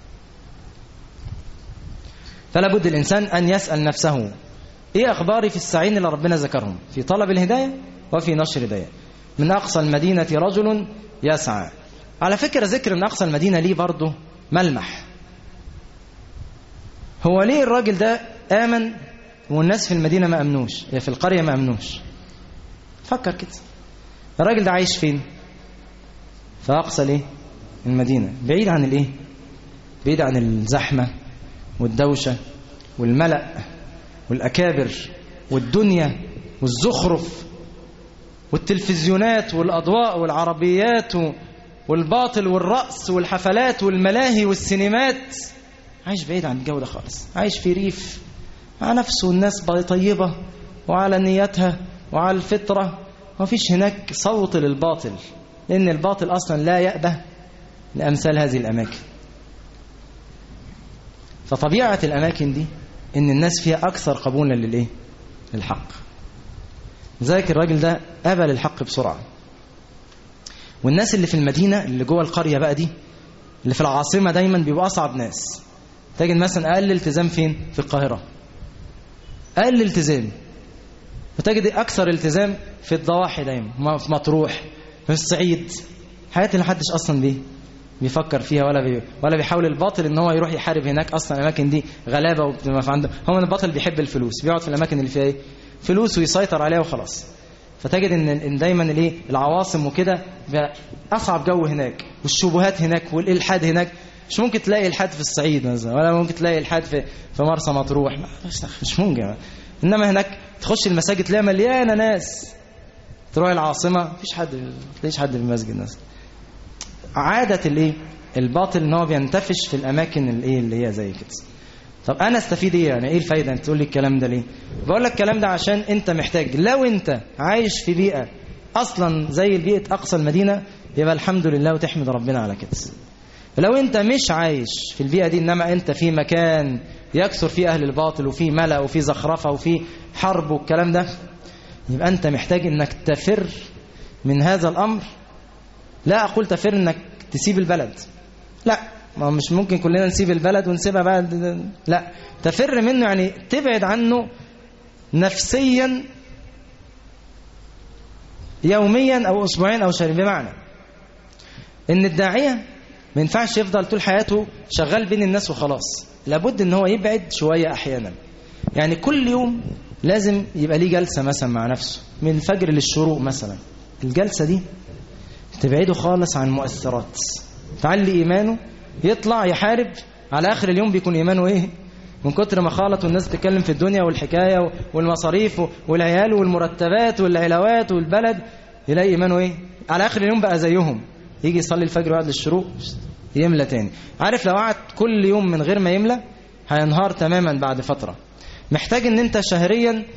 فلا بد الإنسان أن يسأل نفسه إيه أخباري في السعيين اللي ربنا ذكرهم في طلب الهداية وفي نشر الهداية من أقصى المدينة رجل يسعى على فكرة ذكر من أقصى المدينة ليه برضه ملمح هو ليه الراجل ده آمن والناس في المدينة ما أمنوش في القرية ما أمنوش فكر كده الراجل ده عايش فين في أقصى الايه المدينة بعيد عن الايه بعيد عن الزحمة والدوشة والملأ والأكابر والدنيا والزخرف والتلفزيونات والأضواء والعربيات والباطل والرأس والحفلات والملاهي والسينمات عايش بعيد عن الجو ده خالص عايش في ريف مع نفسه والناس طيبة وعلى نيتها وعلى الفطرة ما فيش هناك صوت للباطل لأن الباطل أصلا لا يأبه لأمثال هذه الأماكن فطبيعة الأماكن دي إن الناس فيها أكثر قبولا للإيه؟ للحق ذلك الراجل ده قبل الحق بسرعة والناس اللي في المدينة اللي جوه القرية بقى دي اللي في العاصمة دايما بيبقوا أصعب ناس تجد مثلا أقل التزام فين؟ في القاهرة أقل التزام وتجد أكثر التزام في الضواحي دايما في مطروح في الصعيد حياة اللي محدش أصلا بيه بيفكر فيها ولا بي ولا بيحاول الباطل ان هو يروح يحارب هناك اصلا الاماكن دي غلابه وبتبقى عنده هو الباطل بيحب الفلوس بيقعد في الاماكن اللي فيها ايه فلوس ويسيطر عليها وخلاص فتجد ان ان دايما الايه العواصم وكده اصعب جو هناك والشبهات هناك والالحاد هناك مش ممكن تلاقي الحاد في الصعيد مثلا ولا ممكن تلاقي الحاد في في مرسى مطروح مش ممكن انما هناك تخش المساجد تلاقيها مليانه ناس تروح العاصمه مفيش حد ما تلاقيش حد في المسجد مثلا عادة الايه الباطل ان هو بينتفش في الاماكن الايه اللي هي زي كده طب انا استفيد ايه يعني ايه الفايده انت تقول لي الكلام ده ليه بقول لك الكلام ده عشان انت محتاج لو انت عايش في بيئه اصلا زي بيئه اقصى المدينه يبقى الحمد لله وتحمد ربنا على كده لو انت مش عايش في البيئه دي انما انت في مكان يكثر فيه اهل الباطل وفي ملأ وفي زخرفه وفي حرب والكلام ده يبقى انت محتاج انك تفر من هذا الامر لا أقول تفر أنك تسيب البلد لا ما مش ممكن كلنا نسيب البلد ونسيبها بعد لا تفر منه يعني تبعد عنه نفسيا يوميا أو أسبوعيا أو شهريا بمعنى إن الداعية ما ينفعش يفضل طول حياته شغال بين الناس وخلاص لابد إن هو يبعد شوية أحيانا يعني كل يوم لازم يبقى ليه جلسة مثلا مع نفسه من الفجر للشروق مثلا الجلسة دي تبعده خالص عن مؤثرات تعلي إيمانه يطلع يحارب على آخر اليوم بيكون إيمانه إيه من كتر ما خالط والناس تتكلم في الدنيا والحكاية والمصاريف والعيال والمرتبات والعلاوات والبلد يلاقي إيمانه إيه على آخر اليوم بقى زيهم يجي يصلي الفجر ويقعد للشروق يملى تاني عارف لو قعد كل يوم من غير ما يملى هينهار تماما بعد فترة محتاج ان انت شهريا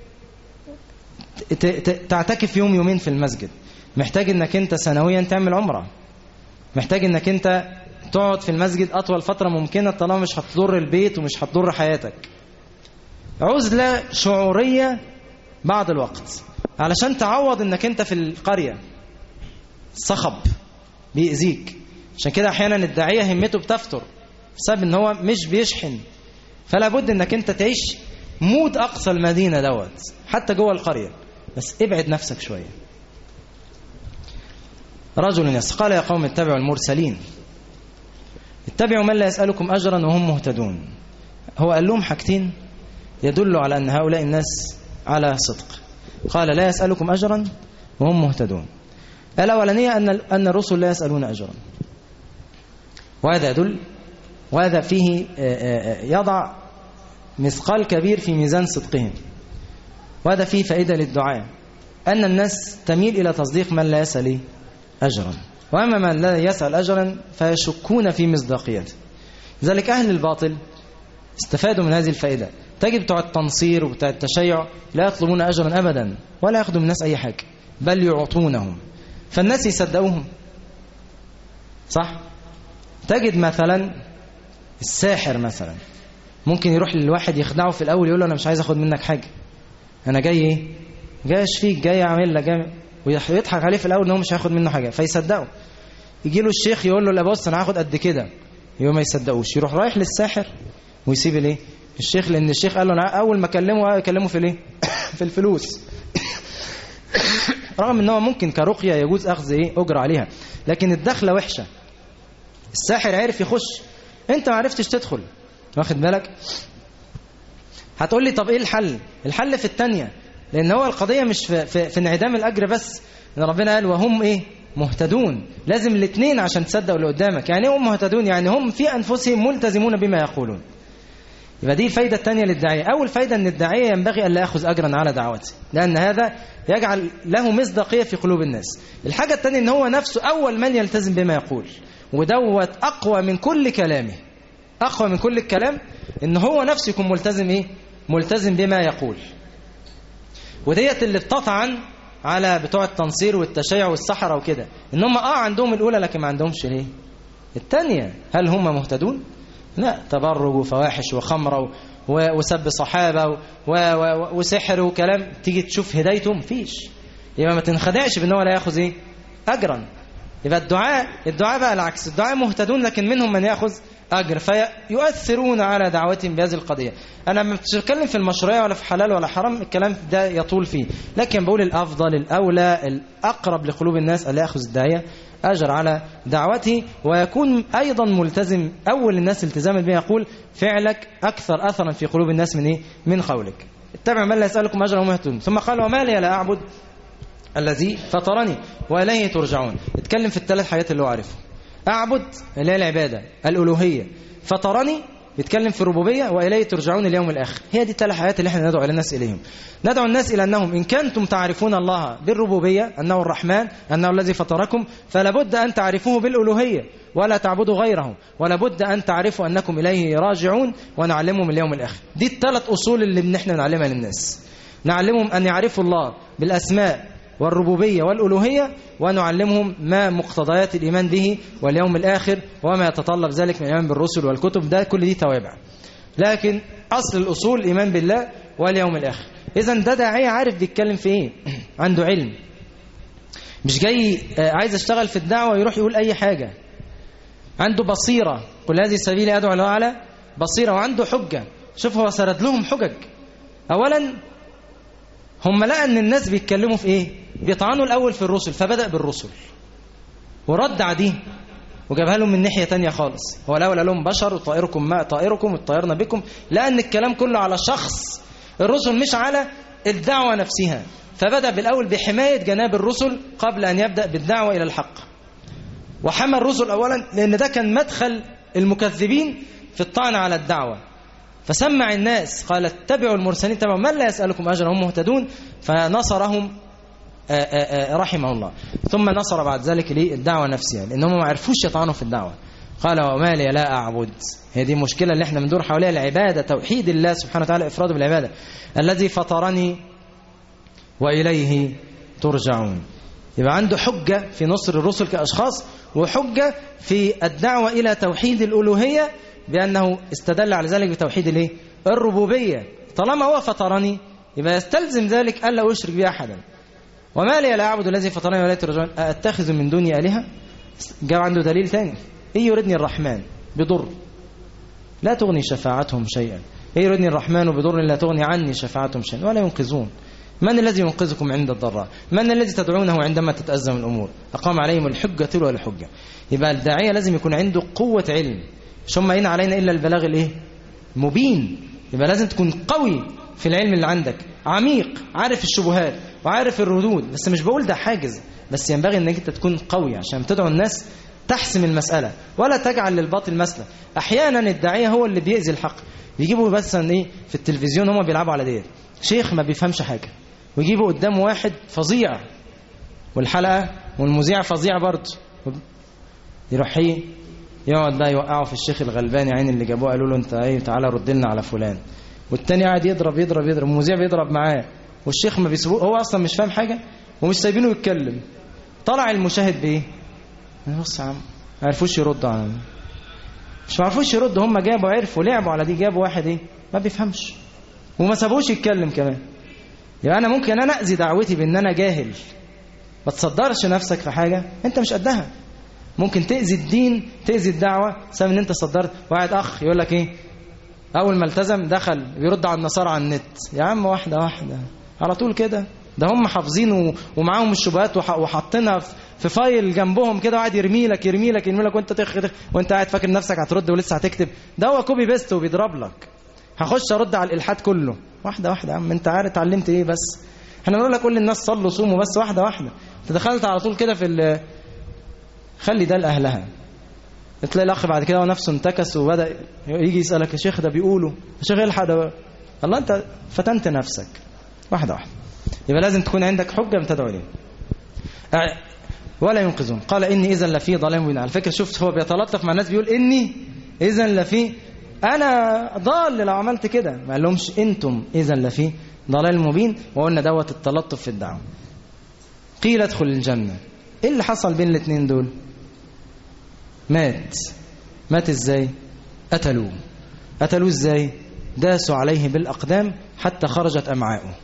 تعتكف يوم يومين في المسجد محتاج انك انت سنويا تعمل عمرة محتاج انك انت تقعد في المسجد اطول فترة ممكنة طالما مش هتضر البيت ومش هتضر حياتك عزلة شعورية بعض الوقت علشان تعوض انك انت في القرية صخب بيأذيك عشان كده احيانا الداعية همته بتفتر بسبب ان هو مش بيشحن فلا بد انك انت تعيش مود اقصى المدينة دوت حتى جوه القرية بس ابعد نفسك شوية رجل يس قال يا قوم اتبعوا المرسلين اتبعوا من لا يسألكم أجرا وهم مهتدون هو قال لهم حاجتين يدل على أن هؤلاء الناس على صدق قال لا يسألكم أجرا وهم مهتدون الأولانية أن أن الرسل لا يسألون أجرا وهذا يدل وهذا فيه يضع مثقال كبير في ميزان صدقهم وهذا فيه فائدة للدعاء أن الناس تميل إلى تصديق من لا يسأل أجرا وأما من لا يسأل أجرا فيشكون في مصداقيته لذلك أهل الباطل استفادوا من هذه الفائدة تجد بتوع التنصير وبتوع التشيع لا يطلبون أجرا أبدا ولا يأخذوا من الناس أي حاجة بل يعطونهم فالناس يصدقوهم صح تجد مثلا الساحر مثلا ممكن يروح للواحد يخدعه في الأول يقول له أنا مش عايز أخد منك حاجة أنا جاي إيه جاي أشفيك جاي أعمل لك جاي ويضحك عليه في الأول إن هو مش هياخد منه حاجة فيصدقه يجي له الشيخ يقول له لا بص أنا هاخد قد كده يقول ما يصدقوش يروح رايح للساحر ويسيب الايه الشيخ لأن الشيخ قال له أنا أول ما أكلمه أكلمه في الايه في الفلوس رغم ان هو ممكن كرقية يجوز أخذ إيه أجر عليها لكن الدخلة وحشة الساحر عرف يخش أنت ما عرفتش تدخل واخد بالك هتقول لي طب إيه الحل الحل في الثانية لأن هو القضية مش في, في, في انعدام الأجر بس إن ربنا قال وهم إيه مهتدون لازم الاثنين عشان تصدق اللي قدامك يعني هم مهتدون يعني هم في أنفسهم ملتزمون بما يقولون يبقى دي الفايدة الثانية للداعية أول فايدة أن الداعية ينبغي أن لا يأخذ أجرا على دعوته لأن هذا يجعل له مصداقية في قلوب الناس الحاجة الثانية أن هو نفسه أول من يلتزم بما يقول ودوت أقوى من كل كلامه أقوى من كل الكلام إن هو نفسه يكون ملتزم إيه ملتزم بما يقول وديت اللي بتطعن على بتوع التنصير والتشيع والسحرة وكده إن هم آه عندهم الأولى لكن ما عندهمش ليه الثانية هل هم مهتدون لا تبرج وفواحش وخمرة وسب صحابة و و و وسحر وكلام تيجي تشوف هدايته مفيش يبقى ما تنخدعش بان هو لا ياخذ ايه اجرا يبقى الدعاء الدعاء بقى العكس الدعاء مهتدون لكن منهم من ياخذ اجر فيؤثرون على دعوتهم بهذه القضيه انا مش بتكلم في المشروعيه ولا في حلال ولا حرام الكلام ده يطول فيه لكن بقول الافضل الاولى الاقرب لقلوب الناس الا ياخذ الداعيه أجر على دعوته ويكون أيضا ملتزم أول الناس التزاما به يقول فعلك أكثر أثرا في قلوب الناس من إيه؟ من قولك اتبع من لا يسألكم أجرا ومهتدون ثم قال وما لي لا أعبد الذي فطرني وإليه ترجعون اتكلم في الثلاث حاجات اللي هو عارفه أعبد اللي هي العبادة الألوهية فطرني بيتكلم في الربوبية وإليه ترجعون اليوم الآخر هي دي الثلاث حاجات اللي احنا ندعو الناس إليهم ندعو الناس إلى أنهم إن كنتم تعرفون الله بالربوبية أنه الرحمن أنه الذي فطركم فلا بد أن تعرفوه بالألوهية ولا تعبدوا غيره ولا بد أن تعرفوا أنكم إليه راجعون ونعلمهم اليوم الآخر دي الثلاث أصول اللي احنا بنعلمها للناس نعلمهم أن يعرفوا الله بالأسماء والربوبية والألوهية ونعلمهم ما مقتضيات الإيمان به واليوم الآخر وما يتطلب ذلك من الإيمان بالرسل والكتب ده كل دي توابع لكن أصل الأصول الإيمان بالله واليوم الآخر إذا ده داعية عارف بيتكلم في إيه عنده علم مش جاي عايز اشتغل في الدعوة يروح يقول أي حاجة عنده بصيرة قل هذه سبيلي أدعو الله على بصيرة وعنده حجة شوف هو سرد لهم حجج أولا هم لقى أن الناس بيتكلموا في إيه بيطعنوا الأول في الرسل فبدأ بالرسل ورد عديه وجابها لهم من ناحية تانية خالص هو الأول قال لهم بشر وطائركم ما طائركم وطيرنا بكم لأن الكلام كله على شخص الرسل مش على الدعوة نفسها فبدأ بالأول بحماية جناب الرسل قبل أن يبدأ بالدعوة إلى الحق وحمى الرسل أولا لأن ده كان مدخل المكذبين في الطعن على الدعوة فسمع الناس قال اتبعوا المرسلين تبعوا من لا يسألكم أجرا هم مهتدون فنصرهم آآ آآ رحمه الله ثم نصر بعد ذلك للدعوة نفسها لأنهم ما عرفوش يطعنوا في الدعوة قال وما لي لا أعبد هي دي المشكلة اللي احنا بندور حواليها العبادة توحيد الله سبحانه وتعالى إفراده بالعبادة الذي فطرني وإليه ترجعون يبقى عنده حجة في نصر الرسل كأشخاص وحجة في الدعوة إلى توحيد الألوهية بأنه استدل على ذلك بتوحيد الايه الربوبية طالما هو فطرني يبقى يستلزم ذلك ألا أشرك به أحدا وما لي لا أعبد الذي فطرني ولا ترجعون أتخذ من دوني آلهة جاء عنده دليل ثاني إن يردني الرحمن بضر لا تغني شفاعتهم شيئا إن يردني الرحمن بضر لا تغني عني شفاعتهم شيئا ولا ينقذون من الذي ينقذكم عند الضراء من الذي تدعونه عندما تتأزم الأمور أقام عليهم الحجة تلو الحجة يبقى الداعية لازم يكون عنده قوة علم مش هم إن علينا إلا البلاغ الإيه مبين يبقى لازم تكون قوي في العلم اللي عندك عميق عارف الشبهات وعارف الردود بس مش بقول ده حاجز بس ينبغي انك انت تكون قوي عشان تدعو الناس تحسم المسألة ولا تجعل للباطل مسألة احيانا الداعية هو اللي بيأذي الحق يجيبوا بس ايه في التلفزيون هم بيلعبوا على ديت شيخ ما بيفهمش حاجة ويجيبوا قدامه واحد فظيع والحلقة والمذيع فظيع برضه يروح ايه يقعد بقى يوقعه في الشيخ الغلباني عين اللي جابوه قالوا له انت ايه تعالى رد لنا على فلان والتاني قاعد يضرب يضرب يضرب المذيع بيضرب معاه والشيخ ما بيسيبوه هو اصلا مش فاهم حاجه ومش سايبينه يتكلم طلع المشاهد بايه بص يا عم ما عرفوش يردوا على مش ما عرفوش يردوا هم جابوا عرفوا لعبوا على دي جابوا واحد ايه ما بيفهمش وما سابوش يتكلم كمان يبقى انا ممكن انا اذي دعوتي بان انا جاهل ما تصدرش نفسك في حاجه انت مش قدها ممكن تأذي الدين تأذي الدعوة بسبب ان انت صدرت واحد اخ يقول لك ايه اول ما التزم دخل بيرد على النصارى على النت يا عم واحدة واحدة على طول كده ده هم حافظين ومعاهم الشبهات وحاطينها في فايل جنبهم كده وقاعد يرمي لك يرمي لك يرمي لك وانت تخ وانت قاعد فاكر نفسك هترد ولسه هتكتب ده هو كوبي بيست وبيضرب لك هخش ارد على الالحاد كله واحده واحده يا عم انت عارف اتعلمت ايه بس احنا بنقول لك كل الناس صلوا صوموا بس واحده واحده انت دخلت على طول كده في خلي ده لأهلها تلاقي الأخ بعد كده هو نفسه انتكس وبدأ يجي يسألك يا شيخ ده بيقولوا يا شيخ الحق ده الله أنت فتنت نفسك واحدة واحدة يبقى لازم تكون عندك حجة من تدعو إليه ولا ينقذون قال إني إذا لفي ضلال مبين على فكرة شفت هو بيتلطف مع الناس بيقول إني إذا لفي أنا ضال لو عملت كده ما لهمش أنتم إذا لفي ضلال مبين وقلنا دوت التلطف في الدعوة قيل ادخل الجنة إيه اللي حصل بين الاثنين دول مات مات إزاي قتلوه قتلوه إزاي داسوا عليه بالأقدام حتى خرجت أمعاؤه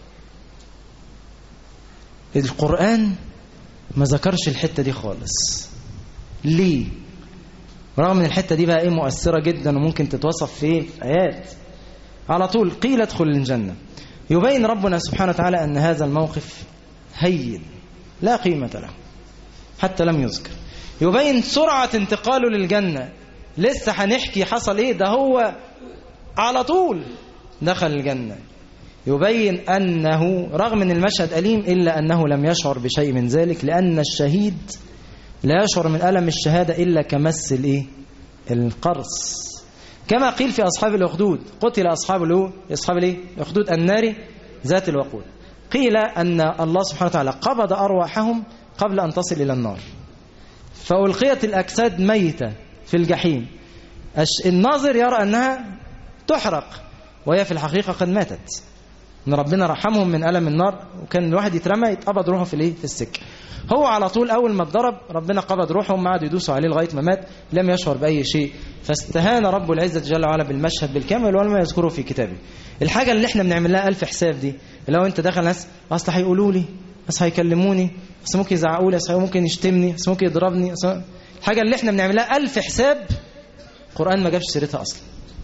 القرآن ما ذكرش الحتة دي خالص ليه رغم ان الحتة دي بقى ايه مؤثرة جدا وممكن تتوصف في في آيات على طول قيل ادخل الجنة يبين ربنا سبحانه وتعالى أن هذا الموقف هين لا قيمة له حتى لم يذكر يبين سرعة انتقاله للجنة لسه هنحكي حصل ايه ده هو على طول دخل الجنة يبين أنه رغم أن المشهد أليم إلا أنه لم يشعر بشيء من ذلك لأن الشهيد لا يشعر من ألم الشهادة إلا كمس الإيه؟ القرص كما قيل في أصحاب الأخدود قتل أصحاب الأو أصحاب الإيه؟ الأخدود النار ذات الوقود قيل أن الله سبحانه وتعالى قبض أرواحهم قبل أن تصل إلى النار فألقيت الأجساد ميتة في الجحيم الناظر يرى أنها تحرق وهي في الحقيقة قد ماتت ان ربنا رحمهم من ألم النار وكان الواحد يترمى يتقبض روحه في الايه في السكه هو على طول اول ما اتضرب ربنا قبض روحهم قعدوا يدوسوا عليه لغايه ما مات لم يشعر باي شيء فاستهان رب العزه جل وعلا بالمشهد بالكامل ولم يذكره في كتابه الحاجه اللي احنا بنعمل لها الف حساب دي لو انت داخل ناس اصل هيقولوا لي اصل هيكلموني اصل ممكن يزعقوا لي اصل ممكن يشتمني اصل ممكن يضربني أصل الحاجه اللي احنا بنعمل لها الف حساب القران ما جابش سيرتها اصلا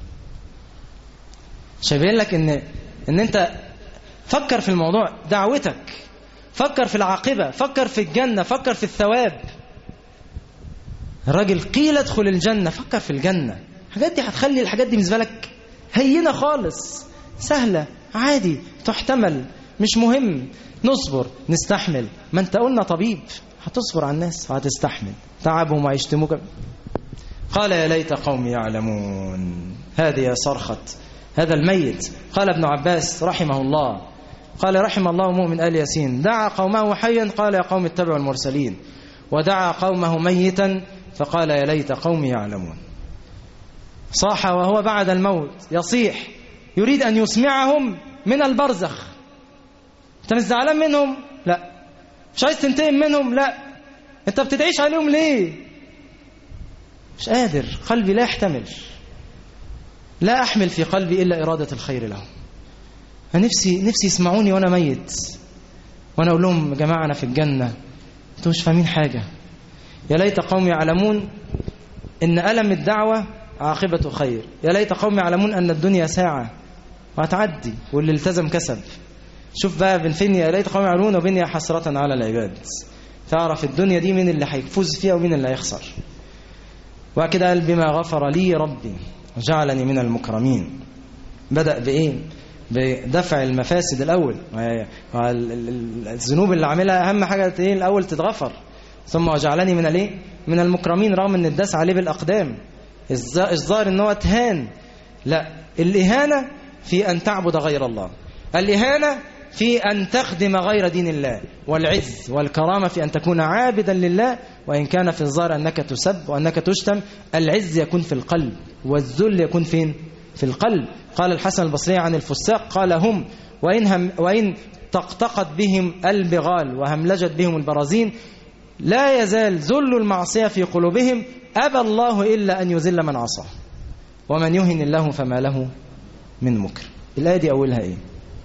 شايفين لك ان ان انت فكر في الموضوع دعوتك فكر في العاقبة فكر في الجنة فكر في الثواب الراجل قيل ادخل الجنة فكر في الجنة الحاجات دي هتخلي الحاجات دي بالنسبة لك هينة خالص سهلة عادي تحتمل مش مهم نصبر نستحمل ما انت قلنا طبيب هتصبر على الناس وهتستحمل تعبهم ويشتموك قال يا ليت قومي يعلمون هذه صرخة هذا الميت قال ابن عباس رحمه الله قال رحم الله مؤمن آل ياسين دعا قومه حيا قال يا قوم اتبعوا المرسلين ودعا قومه ميتا فقال يا ليت قومي يعلمون صاح وهو بعد الموت يصيح يريد أن يسمعهم من البرزخ انت مش زعلان منهم لا مش عايز تنتقم منهم لا انت بتدعيش عليهم ليه مش قادر قلبي لا يحتمل لا أحمل في قلبي إلا إرادة الخير لهم أنا نفسي نفسي يسمعوني وأنا ميت وأنا أقول لهم يا جماعة أنا في الجنة أنتوا مش فاهمين حاجة يا ليت قوم يعلمون إن ألم الدعوة عاقبة خير يا ليت قوم يعلمون أن الدنيا ساعة وهتعدي واللي التزم كسب شوف بقى بين فين يا ليت قوم يعلمون وبين يا حسرة على العباد تعرف الدنيا دي مين اللي هيفوز فيها ومين اللي هيخسر وكده قال بما غفر لي ربي وجعلني من المكرمين بدأ بإيه بدفع المفاسد الأول الذنوب اللي عاملها أهم حاجة إيه الأول تتغفر ثم وجعلني من الايه من المكرمين رغم ان الداس عليه بالاقدام الظاهر ان هو اتهان لا الاهانه في ان تعبد غير الله الاهانه في ان تخدم غير دين الله والعز والكرامه في ان تكون عابدا لله وان كان في الظاهر انك تسب وانك تشتم العز يكون في القلب والذل يكون فين في القلب قال الحسن البصري عن الفساق قال هم وإن, هم وإن طقطقت بهم البغال وهملجت بهم البرازين لا يزال ذل المعصية في قلوبهم أبى الله إلا أن يذل من عصاه ومن يهن الله فما له من مكر الآية دي أولها إيه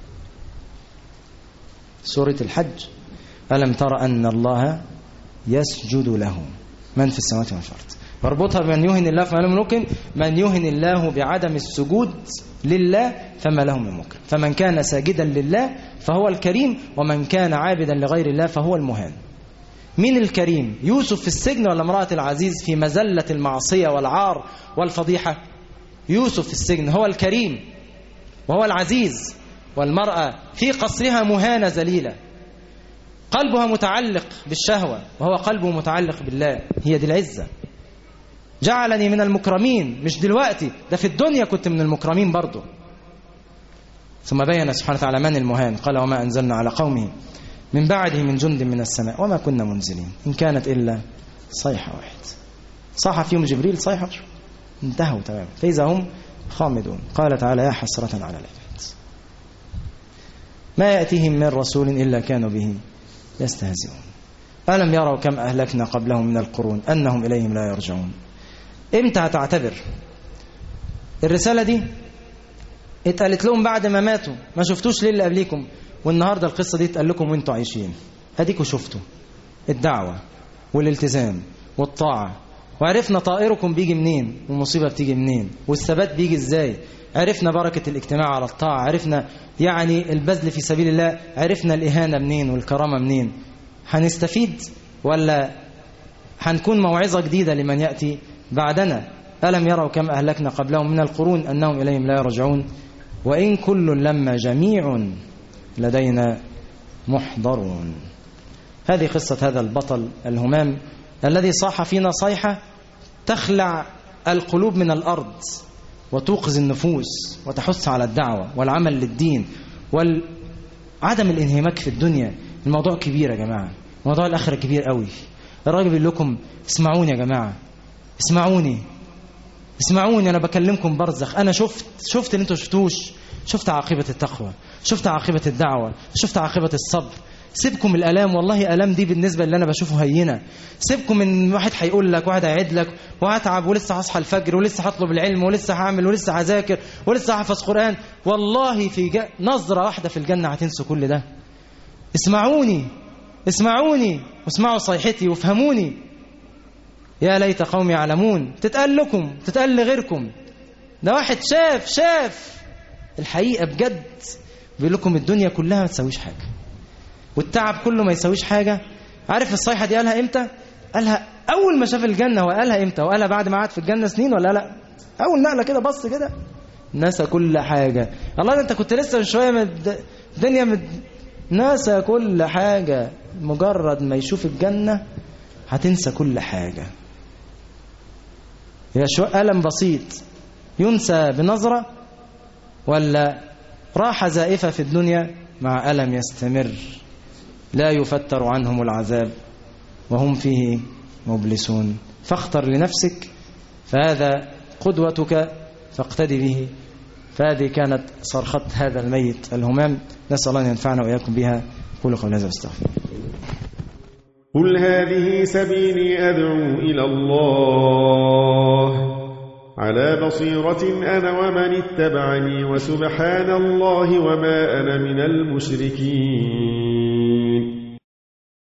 سورة الحج ألم تر أن الله يسجد له من في السماوات ومن في الأرض واربطها بمن يهن الله فما له من مكر من يهن الله بعدم السجود لله فما له من مكر فمن كان ساجدا لله فهو الكريم ومن كان عابدا لغير الله فهو المهان مين الكريم يوسف في السجن ولا امرأة العزيز في مزلة المعصية والعار والفضيحة يوسف في السجن هو الكريم وهو العزيز والمرأة في قصرها مهانة ذليلة قلبها متعلق بالشهوة وهو قلبه متعلق بالله هي دي العزة جعلني من المكرمين مش دلوقتي ده في الدنيا كنت من المكرمين برضه ثم بين سبحانه وتعالى من المهان قال وما أنزلنا على قومه من بعده من جند من السماء وما كنا منزلين إن كانت إلا صيحة واحد صاح فيهم جبريل صيحة انتهوا تماما فإذا هم خامدون قال تعالى يا حسرة على العباد ما يأتيهم من رسول إلا كانوا به يستهزئون ألم يروا كم أهلكنا قبلهم من القرون أنهم إليهم لا يرجعون إمتى هتعتبر الرسالة دي اتقالت لهم بعد ما ماتوا ما شفتوش ليه اللي قبليكم والنهاردة القصة دي اتقال لكم وانتوا عايشين اديكوا شفتوا الدعوة والالتزام والطاعة وعرفنا طائركم بيجي منين والمصيبة بتيجي منين والثبات بيجي ازاي عرفنا بركة الاجتماع على الطاعة عرفنا يعني البذل في سبيل الله عرفنا الإهانة منين والكرامة منين هنستفيد ولا هنكون موعظة جديدة لمن يأتي بعدنا ألم يروا كم أهلكنا قبلهم من القرون أنهم إليهم لا يرجعون وإن كل لما جميع لدينا محضرون هذه قصة هذا البطل الهمام الذي صاح فينا صيحة تخلع القلوب من الأرض وتوقظ النفوس وتحث على الدعوة والعمل للدين وعدم الانهماك في الدنيا الموضوع كبير يا جماعة موضوع الآخرة كبير قوي الراجل بيقول لكم اسمعوني يا جماعة اسمعوني اسمعوني أنا بكلمكم برزخ أنا شفت شفت اللي انتوا شفتوش شفت عاقبة التقوى شفت عاقبة الدعوة شفت عاقبة الصبر سيبكم الالام والله الام دي بالنسبه اللي انا بشوفه هينه سيبكم من واحد هيقول لك واحد هيعد لك وهتعب ولسه هصحى الفجر ولسه هطلب العلم ولسه هعمل ولسه هذاكر ولسه هحفظ قران والله في ج... نظره واحده في الجنه هتنسوا كل ده اسمعوني اسمعوني واسمعوا صيحتي وافهموني يا ليت قوم يعلمون تتقال لكم تتقال لغيركم ده واحد شاف شاف الحقيقه بجد بيقول لكم الدنيا كلها ما تسويش حاجه والتعب كله ما يسويش حاجة عارف الصيحة دي قالها امتى قالها أول ما شاف الجنة وقالها امتى وقالها بعد ما قعد في الجنة سنين ولا لا أول نقلة كده بص كده نسى كل حاجة الله ده انت كنت لسه من شوية من الدنيا مد... نسى كل حاجة مجرد ما يشوف الجنة هتنسى كل حاجة يبقى شو ألم بسيط ينسى بنظرة ولا راحة زائفة في الدنيا مع ألم يستمر لا يفتر عنهم العذاب وهم فيه مبلسون فاختر لنفسك فهذا قدوتك فاقتدي به فهذه كانت صرخة هذا الميت الهمام نسأل الله أن ينفعنا وإياكم بها قولوا قول هذا واستغفر قل هذه سبيلي أدعو إلى الله على بصيرة أنا ومن اتبعني وسبحان الله وما أنا من المشركين